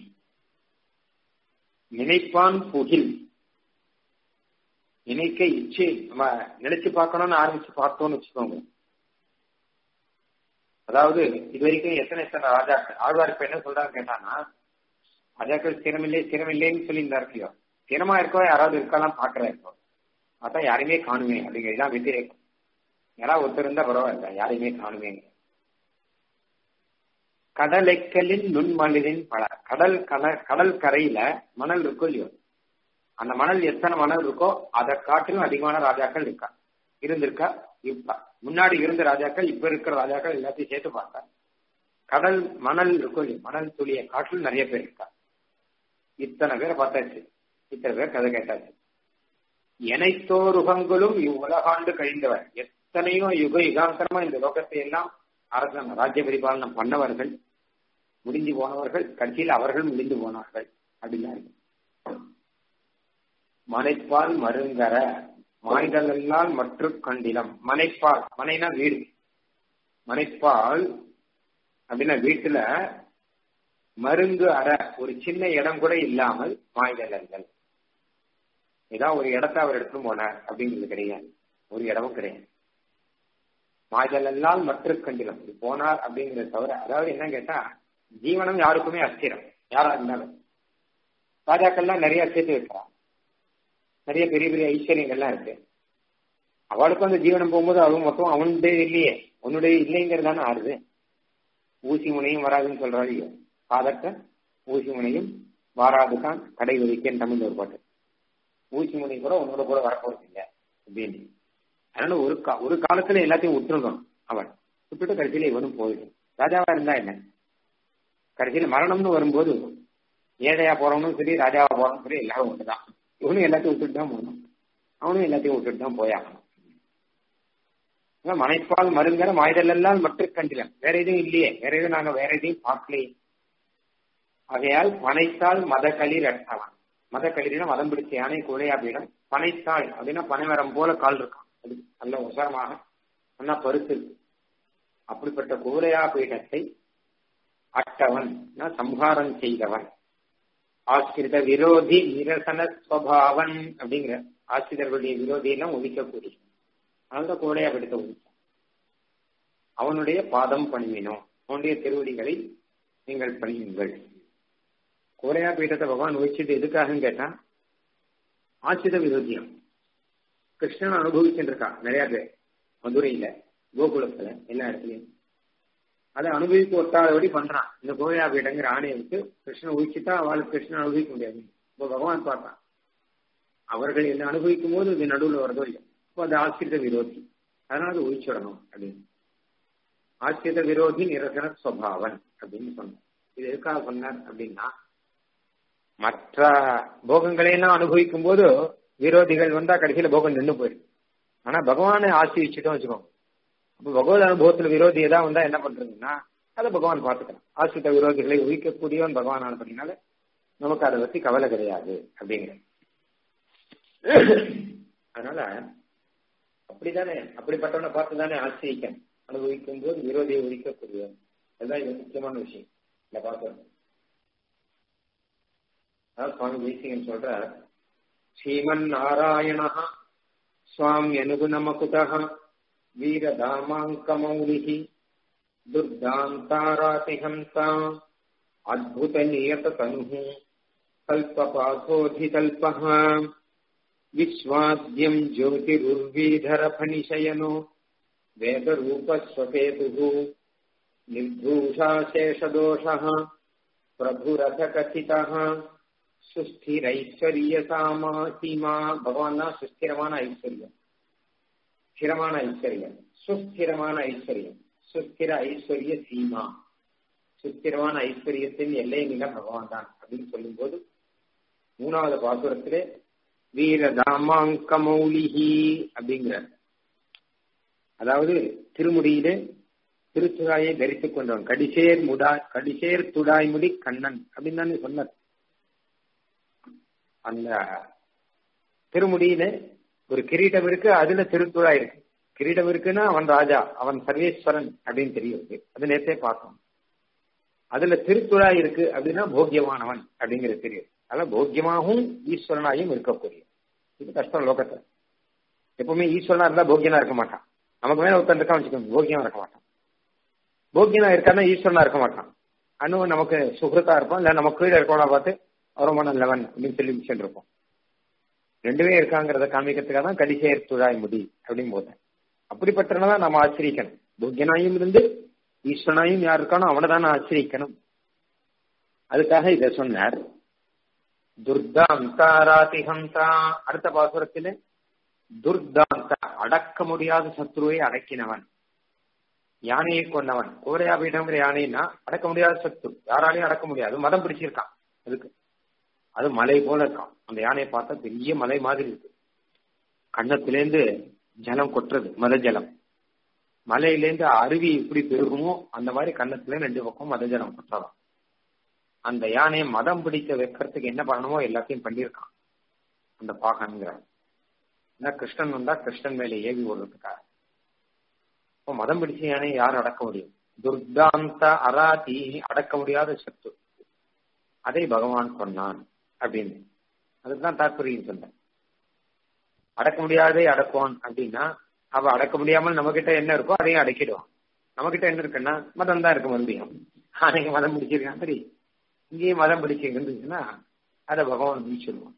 நினைப்பான் புகில் நினைக்க இச்சை நம்ம நினைச்சு பார்க்கணும்னு ஆரம்பிச்சு பார்த்தோம்னு வச்சுக்கோங்க அதாவது இது வரைக்கும் எத்தனை எத்தனை ராஜாக்கள் ஆழ்வார் இப்ப என்ன சொல்றாங்க கேட்டானா ராஜாக்கள் ஸ்திரமில்லை ஸ்திரமில்லைன்னு சொல்லியிருந்தா இருக்கியோ ஸ்திரமா இருக்கோ யாராவது இருக்கலாம் பாக்குறா இருக்கோ அதான் யாரையுமே காணுமே அப்படிங்கிறதுதான் வெத்திரேக்கம் யாராவது ஒருத்தர் இருந்தா பரவாயில்ல யாரையுமே காணுமே கடலைக்கலின் நுண்மலிரின் பல கடல் கடல் கடல் கரையில மணல் இருக்கோ இல்லையோ அந்த மணல் எத்தனை மணல் இருக்கோ அதை காட்டிலும் அதிகமான ராஜாக்கள் இருக்கா இருந்திருக்கா இப்ப முன்னாடி இருந்த ராஜாக்கள் இப்ப இருக்கிற ராஜாக்கள் எல்லாத்தையும் சேர்த்து பார்த்தா கடல் மணல் இருக்கும் இல்லையா மணல் துளியை காட்டிலும் நிறைய பேர் இருக்கா இத்தனை பேரை பார்த்தாச்சு இத்தனை பேர் கதை கேட்டாச்சு எனைத்தோருகங்களும் இவ்வுலகாண்டு கழிந்தவர் எத்தனையோ யுக யுகாந்தரமா இந்த லோகத்தை எல்லாம் அரசன் ராஜ்ய பரிபாலனம் பண்ணவர்கள் முடிஞ்சு போனவர்கள் கட்சியில் அவர்கள் முடிந்து போனார்கள் அப்படின்னு மனைப்பால் மருங்கர மாய்தலெல்லாம் மற்ற கண்டிலம் மனைப்பால் மனைனா வீடு மனைப்பால் அப்படின்னா வீட்டுல மருந்து அற ஒரு சின்ன இடம் கூட இல்லாமல் மாய்தலங்கள் ஏதாவது ஒரு இடத்த அவர் எடுத்துட்டு போனார் அப்படிங்கிறது கிடையாது ஒரு இடமும் கிடையாது மாய்தலெல்லாம் மற்ற கண்டிலம் போனார் அப்படிங்கறத தவிர அதாவது என்ன கேட்டா ஜீவனம் யாருக்குமே அஸ்திரம் யாரா இருந்தாலும் ராஜாக்கள்லாம் நிறைய சேர்த்து வைக்கிறான் நிறைய பெரிய பெரிய ஐஸ்வர்யங்கள்லாம் இருக்கு அவளுக்கும் அந்த ஜீவனம் போகும்போது அவன் மொத்தம் அவனுடைய இல்லையே உன்னுடைய இல்லைங்கிறதானே ஆறுது ஊசி முனையும் வராதுன்னு சொல்றாரு காதட்ட ஊசி முனையும் வாராதுதான் கடை ஒதுக்கேன் தமிழ் ஒரு பாட்டு ஊசி முனை கூட உன்னோட கூட வரப்போறது இல்லை அப்படின்னு அதனால ஒரு கா ஒரு காலத்துல எல்லாத்தையும் விட்டுருக்கணும் அவன் விட்டுட்டு கடைசியில இவனும் போயிடும் ராஜாவா இருந்தா என்ன கடைசியில மரணம்னு வரும்போது ஏழையா போறவனும் சரி ராஜாவா போறவனும் சரி எல்லாரும் ஒண்ணுதான் இவனும் எல்லாத்தையும் விட்டுட்டு தான் போகணும் அவனும் எல்லாத்தையும் விட்டுட்டு தான் போயாகணும் மனைப்பால் மருங்கிற மாய்தலெல்லாம் மற்ற கண்டிலம் வேற எதுவும் இல்லையே வேற எதுவும் நாங்க வேற எதையும் பார்க்கலையே ஆகையால் பனைத்தால் மதக்களிர் அட்டவன் மதக்களிரினா மதம் பிடிச்ச யானை குழையாபீடம் பனைத்தாள் அப்படின்னா பனைமரம் போல கால் இருக்கான் அது நல்ல உசரமாக நல்லா பருத்து இருக்கு அப்படிப்பட்ட குவலையா பீடத்தை அட்டவன் சம்ஹாரம் செய்தவன் ஆசிரித விரோதி நிரசன ஸ்வபாவன் அப்படிங்கிற ஆசிரியர்களுடைய விரோதியெல்லாம் ஒழிக்கக்கூடிய அந்த கோடையா படுத்த ஒழிச்சான் அவனுடைய பாதம் பணிவினோம் அவனுடைய திருவடிகளை நீங்கள் பணியுங்கள் கோரையா பீட்டத்தை பகவான் ஒழிச்சது எதுக்காகன்னு கேட்டா ஆசிரித விரோதியம் கிருஷ்ணன் அனுபவிச்சுட்டு இருக்கான் நிறைய பேர் மதுரையில கோகுலத்துல எல்லா இடத்துலயும் அதை அனுபவிக்க ஒட்டாதபடி பண்றான் இந்த கோயா பீடங்கிற ஆணையை விட்டு கிருஷ்ணன் ஊழிச்சுட்டா அவளுக்கு கிருஷ்ணன் அனுபவிக்க முடியாது இப்போ பகவான் பார்த்தான் அவர்கள் என்ன அனுபவிக்கும் போது இது நடுவில் வரதோ இல்லை இப்போ அது ஆசிரித விரோதி அதனால அது ஒழிச்சுடணும் அப்படின்னு ஆசிரித விரோதி நிரசன சுவாவன் அப்படின்னு சொன்னார் இது எதுக்காக சொன்னார் அப்படின்னா மற்ற போகங்களையெல்லாம் அனுபவிக்கும் போது விரோதிகள் வந்தா கடைசியில போகம் நின்று போயிடும் ஆனா பகவானை ஆசிரிச்சுட்டோம் வச்சுக்கோங்க அப்ப பகவத் அனுபவத்துல விரோதி ஏதாவது வந்தா என்ன பண்றதுன்னா அதை பகவான் பார்த்துக்கலாம் ஆசிரித்த விரோதிகளை ஒழிக்கக்கூடியவன் பகவான் ஆனபடினால நமக்கு அதை பத்தி கவலை கிடையாது அப்படிங்கிற அதனால அப்படித்தானே அப்படிப்பட்டவனை பார்த்து தானே ஆசிரியம் அனுபவிக்கும் போது விரோதியை ஒழிக்கக்கூடியவன் அதுதான் இது முக்கியமான விஷயம் இந்த பார்க்கணும் அதாவது சுவாமி தேசிகன் சொல்ற ஸ்ரீமன் நாராயண சுவாமி அனுகுணமகுத வீரதாமாங்கமௌலிஹி दुर्दान्तारातिहंसा अद्भुतनियततनुः कल्पपाथोऽधिकल्पः विश्वाद्यम् ज्योतिरुर्वीधरफणिशयनो वेदरूपस्वकेतुः निर्भूषाशेषदोषः प्रभुरथकथितः सुस्थिरैश्वर्यसामा सीमा भगवान् सुस्थिरमान ऐश्वर्यम् ஸ்திரமான ஐஸ்வர்யம் சுஸ்திரமான ஐஸ்வர்யம் சுஸ்திர ஐஸ்வர்ய சீமா சுஸ்திரமான ஐஸ்வர்யத்தின் எல்லை நில பகவான் தான் அப்படின்னு சொல்லும் போது மூணாவது பாசுரத்திலே வீரதாமாங்கமௌலிஹி அப்படிங்கிறார் அதாவது திருமுடியிலே திருச்சுராயை தரித்துக் கொண்டவன் கடிசேர் முடா கடிசேர் துடாய்முடி கண்ணன் அப்படின்னு தானே சொன்னார் அந்த திருமுடியில ஒரு கிரீடம் இருக்கு அதுல திருத்துழா இருக்கு கிரீடம் இருக்குன்னா அவன் ராஜா அவன் சர்வேஸ்வரன் அப்படின்னு தெரியுது அது நேரத்தே பார்த்தோம் அதுல திருத்துழா இருக்கு அப்படின்னா போக்கியமானவன் அப்படிங்கிறது தெரியுது அதனால போக்கியமாகவும் ஈஸ்வரனாயும் இருக்கக்கூடிய இது கஷ்டம் லோகத்துல எப்பவுமே ஈஸ்வரனா இருந்தா போக்கியனா இருக்க மாட்டான் நமக்கு மேல ஒருத்தன் இருக்கா வச்சுக்கோங்க போக்கியமா இருக்க மாட்டான் போக்கியனா இருக்கான்னா ஈஸ்வரனா இருக்க மாட்டான் அனு நமக்கு சுகிருத்தா இருப்பான் இல்ல நம்ம கீழே இருக்கவனா பார்த்து ரொம்ப நல்லவன் அப்படின்னு சொல்லி மிஷன் இருப்போம் ரெண்டுமே இருக்காங்கிறத காமிக்கிறதுக்காக தான் கடிசேர் துழாய் முடி அப்படின்னு போதேன் அப்படிப்பட்டவனதான் நம்ம ஆச்சரிக்கணும் போக்கியனாயும் இருந்து ஈஸ்வரனாயும் யார் இருக்கானோ அவனை தான் ஆச்சரிக்கணும் அதுக்காக இதை சொன்னார் துர்தாந்தாராதிஹந்தா அடுத்த பாசுரத்திலே துர்தாந்த அடக்க முடியாத சத்ருவை அடக்கினவன் யானையை கொண்டவன் கோரையாபீடங்கிற யானைன்னா அடக்க முடியாத சத்ரு யாராலையும் அடக்க முடியாது மதம் பிடிச்சிருக்கான் அதுக்கு அது மலை போல இருக்கான் அந்த யானையை பார்த்தா பெரிய மலை மாதிரி இருக்கு கண்ணத்திலேருந்து ஜலம் கொட்டுறது மத ஜலம் மலையிலேருந்து அருவி எப்படி பெருகுமோ அந்த மாதிரி கண்ணத்துல ரெண்டு பக்கம் மத ஜலம் கொட்டுறதாம் அந்த யானையை மதம் பிடிக்க வைக்கிறதுக்கு என்ன பண்ணணுமோ எல்லாத்தையும் பண்ணியிருக்கான் அந்த பாகன்கிறான் ஏன்னா கிருஷ்ணன் வந்தா கிருஷ்ணன் மேல ஏவி ஓடுறதுக்காக இப்போ மதம் பிடிச்ச யானையை யாரும் அடக்க முடியும் துர்தாந்த அராதி அடக்க முடியாத சத்து அதை பகவான் சொன்னான் அப்படின்னு அதுதான் தாற்பயம் சொன்னேன் அடக்க முடியாதே அடக்குவான் அப்படின்னா அவ அடக்க முடியாமல் நம்ம கிட்ட என்ன இருக்கோ அதையும் அடக்கிடுவான் நம்ம கிட்ட என்ன இருக்குன்னா மதம் தான் இருக்கு மறுபடியும் அன்னைக்கு மதம் பிடிச்சிருக்கான் சரி இங்கேயும் மதம் பிடிச்சி இருந்துச்சுன்னா அதை பகவான் வீச்சிடுவான்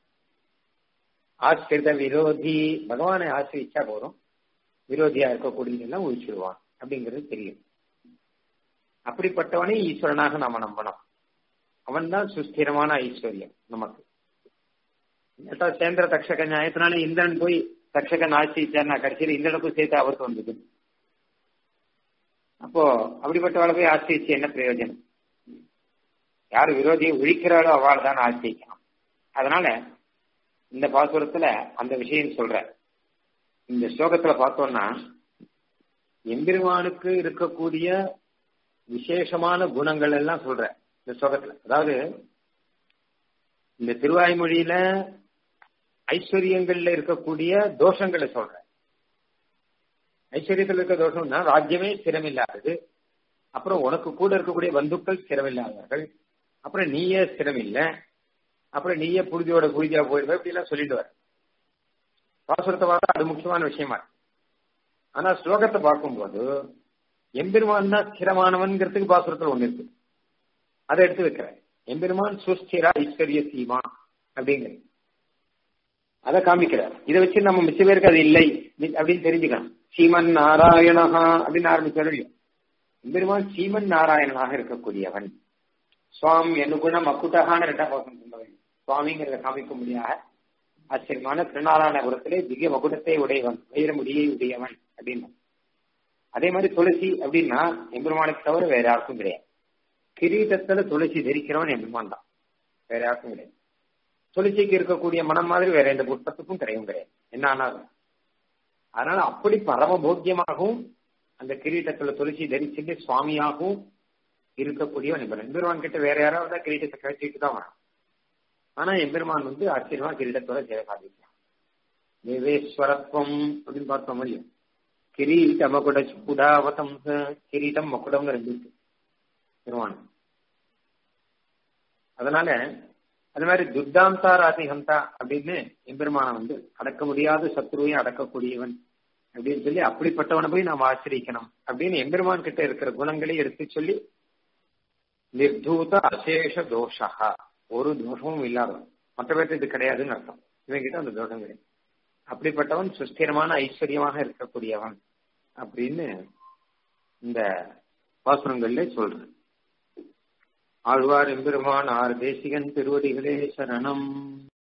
ஆசிரித விரோதி பகவானை ஆசிரிச்சா போதும் விரோதியா இருக்கக்கூடியதெல்லாம் ஒழிச்சிடுவான் அப்படிங்கிறது தெரியும் அப்படிப்பட்டவனே ஈஸ்வரனாக நாம நம்பணும் அவன் தான் சுஸ்திரமான ஐஸ்வர்யம் நமக்கு சேந்திர தக்ஷக நியாயத்தினால இந்திரன் போய் தக்ஷகன் ஆட்சிச்சார்னா கடைசியில் இந்திரனுக்கும் சேர்த்து அவருக்கு வந்தது அப்போ அப்படிப்பட்டவளை போய் ஆசிரிச்சு என்ன பிரயோஜனம் யார் விரோதியை ஒழிக்கிறாளோ அவள் தான் ஆசிரிக்கணும் அதனால இந்த பாசுரத்துல அந்த விஷயம் சொல்ற இந்த ஸ்லோகத்துல பார்த்தோம்னா எம்பெருமானுக்கு இருக்கக்கூடிய விசேஷமான குணங்கள் எல்லாம் சொல்ற இந்த ஸ்லோகத்துல அதாவது இந்த திருவாய்மொழியில ஐஸ்வர்யங்கள்ல இருக்கக்கூடிய தோஷங்களை சொல்ற ஐஸ்வர்யத்தில் இருக்க தோஷம்னா ராஜ்யமே ஸ்திரமில்லாதது அப்புறம் உனக்கு கூட இருக்கக்கூடிய பந்துக்கள் ஸ்திரமில்லாதவர்கள் அப்புறம் நீயே ஸ்திரம் இல்லை அப்புறம் நீயே புழுதியோட புழுதியா போயிடுவ இப்படி எல்லாம் சொல்லிட்டு வர பாசுரத்தை பார்த்தா அது முக்கியமான விஷயமா ஆனா ஸ்லோகத்தை பார்க்கும்போது எம்பெருமான் தான் ஸ்திரமானவன்கிறதுக்கு பாசுரத்துல ஒண்ணு இருக்கு அதை எடுத்து வைக்கிறேன் எம்பெருமான் சுஸ்திரா ஐஸ்வர்ய சீமா அப்படிங்கிற அதை காமிக்கிறார் இதை வச்சு நம்ம மிச்ச பேருக்கு அது இல்லை அப்படின்னு தெரிஞ்சுக்கலாம் சீமன் நாராயணஹா அப்படின்னு ஆரம்பிச்சாரு எம்பெருமான் சீமன் நாராயணனாக இருக்கக்கூடியவன் சுவாமி அனுகுணம் அக்குட்டகான ரெண்டாம் பாசம் சொன்னவன் சுவாமிங்கிறத காமிக்க முடியாத ஆச்சரியமான திருநாராயணபுரத்திலே திவ்ய மகுடத்தை உடையவன் வைரமுடியை உடையவன் அப்படின்னு அதே மாதிரி துளசி அப்படின்னா எம்பெருமானுக்கு தவிர வேற யாருக்கும் கிடையாது கிரீட்டத்துல துளசி தரிக்கிறவன் எம்பெருமான் தான் வேற யாருக்கும் கிடையாது துளசிக்கு இருக்கக்கூடிய மனம் மாதிரி வேற எந்த புஷ்பத்துக்கும் கிடையவும் கிடையாது என்ன ஆனாலும் அதனால அப்படி பரம போக்கியமாகவும் அந்த கிரீட்டத்துல துளசி தரிச்சுட்டு சுவாமியாகவும் இருக்கக்கூடியவன் எம்பெருமான் எம்பெருமான் கிட்ட வேற யாராவது தான் கிரீட்டத்தை கழிச்சிட்டு தான் வரான் ஆனா எம்பெருமான் வந்து ஆச்சரியமா கிரீடத்தோட ஜெய சாதிக்கலாம் தேவேஸ்வரத்துவம் அப்படின்னு பார்த்தோம் முடியும் கிரீட்ட மகுட குடாவதம் கிரீட்டம் மகுடம் ரெண்டு இருக்கு பெருமான் அதனால அது மாதிரி துர்தாந்தா ராதிஹந்தா அப்படின்னு எம்பெருமான வந்து அடக்க முடியாத சத்ருவையும் அடக்கக்கூடியவன் அப்படின்னு சொல்லி அப்படிப்பட்டவனை போய் நாம் ஆசிரிக்கணும் அப்படின்னு எம்பெருமான் கிட்ட இருக்கிற குணங்களை எடுத்து சொல்லி நிர்தூத அசேஷ தோஷா ஒரு தோஷமும் இல்லாதவன் மற்ற பேர்த்து இது கிடையாதுன்னு அர்த்தம் இவன் கிட்ட அந்த தோஷம் கிடையாது அப்படிப்பட்டவன் சுஸ்திரமான ஐஸ்வர்யமாக இருக்கக்கூடியவன் அப்படின்னு இந்த பாசுரங்கள்ல சொல்றேன் ஆழ்வார் எம்பெருமான் ஆர் தேசிகன் திருவடிகளே சரணம்